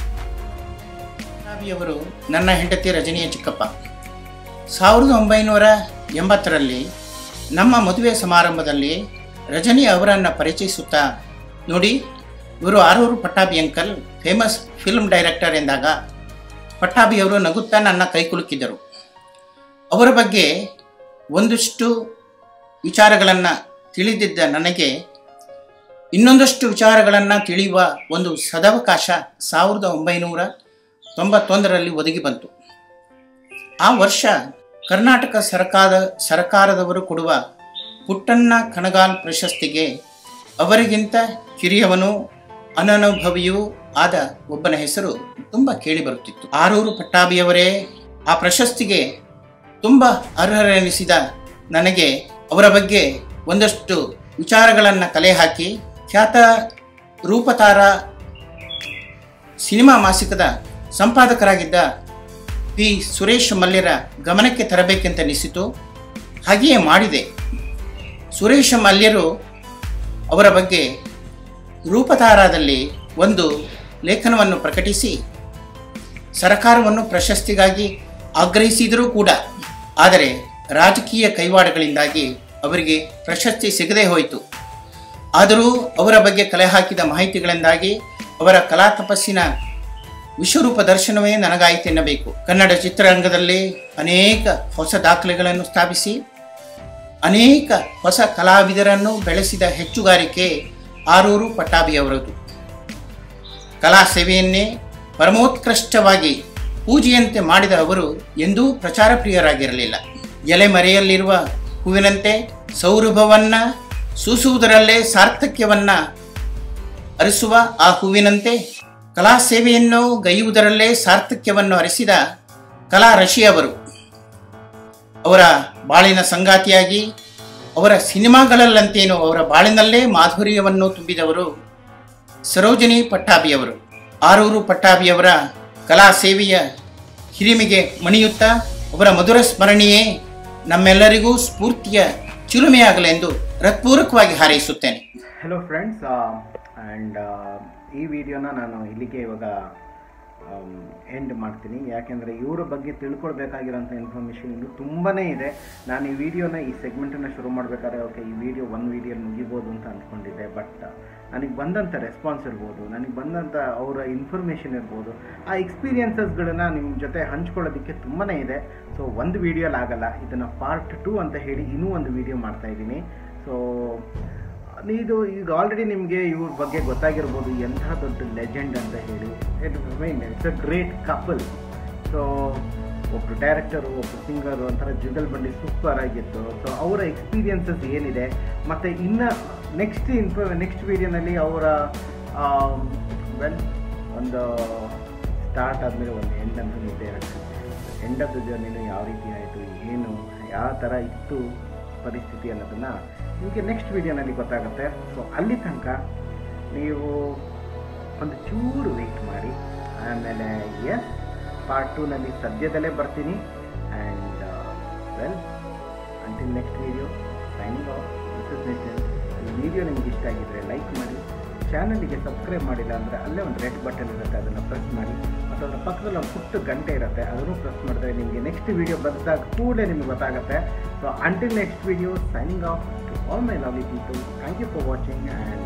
ಅವರು ನನ್ನ ಹೆಂಡತಿ ರಜನಿಯ ಚಿಕ್ಕಪ್ಪ ಸಾವಿರದ ಒಂಬೈನೂರ ಎಂಬತ್ತರಲ್ಲಿ ನಮ್ಮ ಮದುವೆ ಸಮಾರಂಭದಲ್ಲಿ ರಜನಿ ಅವರನ್ನು ಪರಿಚಯಿಸುತ್ತಾ ನೋಡಿ ಇವರು Aroor Pattabhi uncle famous film director ಎಂದಾಗ ಪಟ್ಟಾಭಿಯವರು ನಗುತ್ತಾ ನನ್ನ ಕೈ ಕುಲುಕಿದರು ಅವರ ಬಗ್ಗೆ ಒಂದಷ್ಟು ವಿಚಾರಗಳನ್ನು ತಿಳಿದಿದ್ದ ನನಗೆ ಇನ್ನೊಂದಷ್ಟು ವಿಚಾರಗಳನ್ನು ತಿಳಿಯುವ ಒಂದು ಸದವಕಾಶ ಸಾವಿರದ ಒಂಬೈನೂರ ತೊಂಬತ್ತೊಂದರಲ್ಲಿ ಒದಗಿ ಬಂತು ಆ ವರ್ಷ ಕರ್ನಾಟಕ ಸರ್ಕಾರ ಸರ್ಕಾರದವರು ಕೊಡುವ ಪುಟ್ಟಣ್ಣ ಕಣಗಾಲ್ ಪ್ರಶಸ್ತಿಗೆ ಅವರಿಗಿಂತ ಕಿರಿಯವನು ಅನನುಭವಿಯೂ ಆದ ಒಬ್ಬನ ಹೆಸರು ತುಂಬ ಕೇಳಿಬರುತ್ತಿತ್ತು ಆರೂರು ಪಟ್ಟಾಭಿಯವರೇ ಆ ಪ್ರಶಸ್ತಿಗೆ ತುಂಬ ಅರ್ಹರೆನಿಸಿದ ನನಗೆ ಅವರ ಬಗ್ಗೆ ಒಂದಷ್ಟು ವಿಚಾರಗಳನ್ನು ಕಲೆ ಹಾಕಿ ಖ್ಯಾತ ರೂಪತಾರ ಸಿನಿಮಾ ಮಾಸಿಕದ ಸಂಪಾದಕರಾಗಿದ್ದ ಪಿ ಸುರೇಶ್ ಮಲ್ಯರ ಗಮನಕ್ಕೆ ತರಬೇಕೆಂತ ಅನಿಸಿತು ಹಾಗೆಯೇ ಮಾಡಿದೆ ಸುರೇಶ ಮಲ್ಯರು ಅವರ ಬಗ್ಗೆ ರೂಪತಾರಾದಲ್ಲಿ ಒಂದು ಲೇಖನವನ್ನು ಪ್ರಕಟಿಸಿ ಸರಕಾರವನ್ನು ಪ್ರಶಸ್ತಿಗಾಗಿ ಆಗ್ರಹಿಸಿದರೂ ಕೂಡ ಆದರೆ ರಾಜಕೀಯ ಕೈವಾಡಗಳಿಂದಾಗಿ ಅವರಿಗೆ ಪ್ರಶಸ್ತಿ ಸಿಗದೇ ಹೋಯಿತು ಆದರೂ ಅವರ ಬಗ್ಗೆ ಕಲೆ ಹಾಕಿದ ಮಾಹಿತಿಗಳಿಂದಾಗಿ ಅವರ ಕಲಾ ತಪಸ್ಸಿನ ವಿಶ್ವರೂಪ ದರ್ಶನವೇ ನನಗಾಯಿತೆನ್ನಬೇಕು ಕನ್ನಡ ಚಿತ್ರರಂಗದಲ್ಲಿ ಅನೇಕ ಹೊಸ ದಾಖಲೆಗಳನ್ನು ಸ್ಥಾಪಿಸಿ ಅನೇಕ ಹೊಸ ಕಲಾವಿದರನ್ನು ಬೆಳೆಸಿದ ಹೆಚ್ಚುಗಾರಿಕೆ ಆರೂರು ಪಟ್ಟಾಭಿಯವರದು ಕಲಾ ಸೇವೆಯನ್ನೇ ಪರಮೋತ್ಕೃಷ್ಟವಾಗಿ ಪೂಜೆಯಂತೆ ಮಾಡಿದ ಅವರು ಎಂದೂ ಪ್ರಚಾರ ಪ್ರಿಯರಾಗಿರಲಿಲ್ಲ ಎಲೆಮರೆಯಲ್ಲಿರುವ ಹೂವಿನಂತೆ ಸೌರಭವನ್ನ ಸೂಸುವುದರಲ್ಲೇ ಸಾರ್ಥಕ್ಯವನ್ನ ಅರಿಸುವ ಆ ಹೂವಿನಂತೆ ಕಲಾ ಸೇವೆಯನ್ನು ಗೈಯುವುದರಲ್ಲೇ ಸಾರ್ಥಕ್ಯವನ್ನು ಅರಿಸಿದ ಕಲಾ ರಶಿಯವರು ಅವರ ಬಾಳಿನ ಸಂಗಾತಿಯಾಗಿ ಅವರ ಸಿನಿಮಾಗಳಲ್ಲಂತೇನು ಅವರ ಬಾಳಿನಲ್ಲೇ ಮಾಧುರ್ಯವನ್ನು ತುಂಬಿದವರು ಸರೋಜಿನಿ ಪಟ್ಟಾಭಿಯವರು ಆರೂರು ಪಟ್ಟಾಭಿಯವರ ಕಲಾ ಸೇವೆಯ ಹಿರಿಮೆಗೆ ಮಣಿಯುತ್ತಾ ಅವರ ಮಧುರ ಸ್ಮರಣೆಯೇ ನಮ್ಮೆಲ್ಲರಿಗೂ ಸ್ಫೂರ್ತಿಯ ಚಿಲುಮೆಯಾಗಲೆಂದು ಹೃತ್ಪೂರ್ವಕವಾಗಿ ಹಾರೈಸುತ್ತೇನೆ ಹಲೋ ಫ್ರೆಂಡ್ಸ್ ಆ್ಯಂಡ್ ಈ ವಿಡಿಯೋನ ನಾನು ಇಲ್ಲಿಗೆ ಇವಾಗ ಎಂಡ್ ಮಾಡ್ತೀನಿ ಯಾಕೆಂದರೆ ಇವರ ಬಗ್ಗೆ ತಿಳ್ಕೊಳ್ಬೇಕಾಗಿರೋಂಥ ಇನ್ಫಾರ್ಮೇಷನ್ ಇನ್ನೂ ತುಂಬಾ ಇದೆ ನಾನು ಈ ವಿಡಿಯೋನ ಈ ಸೆಗ್ಮೆಂಟನ್ನು ಶುರು ಮಾಡಬೇಕಾದ್ರೆ ಓಕೆ ಈ ವಿಡಿಯೋ ಒಂದು ವಿಡಿಯೋ ಮುಗಿಬೋದು ಅಂತ ಅಂದ್ಕೊಂಡಿದ್ದೆ ಬಟ್ ನನಗೆ ಬಂದಂಥ ರೆಸ್ಪಾನ್ಸ್ ಇರ್ಬೋದು ನನಗೆ ಬಂದಂಥ ಅವರ ಇನ್ಫಾರ್ಮೇಷನ್ ಇರ್ಬೋದು ಆ ಎಕ್ಸ್ಪೀರಿಯನ್ಸಸ್ಗಳನ್ನ ನಿಮ್ಮ ಜೊತೆ ಹಂಚ್ಕೊಳ್ಳೋದಕ್ಕೆ ತುಂಬಾ ಇದೆ ಸೊ ಒಂದು ವಿಡಿಯೋಲಿ ಆಗಲ್ಲ ಇದನ್ನು ಪಾರ್ಟ್ ಟೂ ಅಂತ ಹೇಳಿ ಇನ್ನೂ ಒಂದು ವಿಡಿಯೋ ಮಾಡ್ತಾಯಿದ್ದೀನಿ ಸೊ ಇದು ಈಗ ಆಲ್ರೆಡಿ ನಿಮಗೆ ಇವ್ರ ಬಗ್ಗೆ ಗೊತ್ತಾಗಿರ್ಬೋದು ಎಂಥ ದೊಡ್ಡ ಲೆಜೆಂಡ್ ಅಂತ ಹೇಳಿ it mean it's a great couple so ಒಬ್ಬರು ಡೈರೆಕ್ಟರು ಒಬ್ಬರು ಸಿಂಗರು ಒಂಥರ ಜುಗಲ್ ಬಂಡಿ ಸೂಪರ್ ಆಗಿತ್ತು ಸೊ ಅವರ ಎಕ್ಸ್ಪೀರಿಯನ್ಸಸ್ ಏನಿದೆ ಮತ್ತು ಇನ್ನು ನೆಕ್ಸ್ಟ್ ಇನ್ಫೋ ನೆಕ್ಸ್ಟ್ ವೀಡಿಯೋನಲ್ಲಿ ಅವರ ವೆಲ್ ಒಂದು ಸ್ಟಾರ್ಟ್ ಆದಮೇಲೆ ಒಂದು ಎಂಡ್ ಅಂತ ಇದ್ದೇ ಇರುತ್ತೆ ಎಂಡ್ ಆಫ್ ದ ಜರ್ನಿನೂ ಯಾವ ರೀತಿ ಆಯಿತು ಏನು ಯಾವ ಥರ ಇತ್ತು ಪರಿಸ್ಥಿತಿ ಅನ್ನೋದನ್ನು ನಿಮಗೆ ನೆಕ್ಸ್ಟ್ ವೀಡಿಯೋನಲ್ಲಿ ಗೊತ್ತಾಗುತ್ತೆ ಸೊ ಅಲ್ಲಿ ತನಕ ನೀವು ಒಂದು ಚೂರು ವೆಯ್ಟ್ ಮಾಡಿ ಆಮೇಲೆ ಎಸ್ ಪಾರ್ಟ್ ಟೂನಲ್ಲಿ ಸದ್ಯದಲ್ಲೇ ಬರ್ತೀನಿ and well until next video signing off ಈ ವಿಡಿಯೋ ನಿಮ್ಗೆ ಇಷ್ಟ ಆಗಿದ್ರೆ ಲೈಕ್ ಮಾಡಿ ಚಾನಲಿಗೆ ಸಬ್ಸ್ಕ್ರೈಬ್ ಮಾಡಿಲ್ಲ ಅಂದರೆ ಅಲ್ಲೇ ಒಂದು ರೆಡ್ ಬಟನ್ ಇರುತ್ತೆ ಅದನ್ನು ಪ್ರೆಸ್ ಮಾಡಿ ಮತ್ತು ಅದರ ಪಕ್ಕದಲ್ಲಿ ಒಂದು ಪುಟ್ಟ ಗಂಟೆ ಇರುತ್ತೆ ಅದನ್ನು ಪ್ರೆಸ್ ಮಾಡಿದ್ರೆ ನಿಮಗೆ ನೆಕ್ಸ್ಟ್ ವೀಡಿಯೋ ಬಂದಾಗ ಕೂಡಲೇ ನಿಮ್ಗೆ ಗೊತ್ತಾಗುತ್ತೆ so until next video signing off to all my lovely people thank you for watching and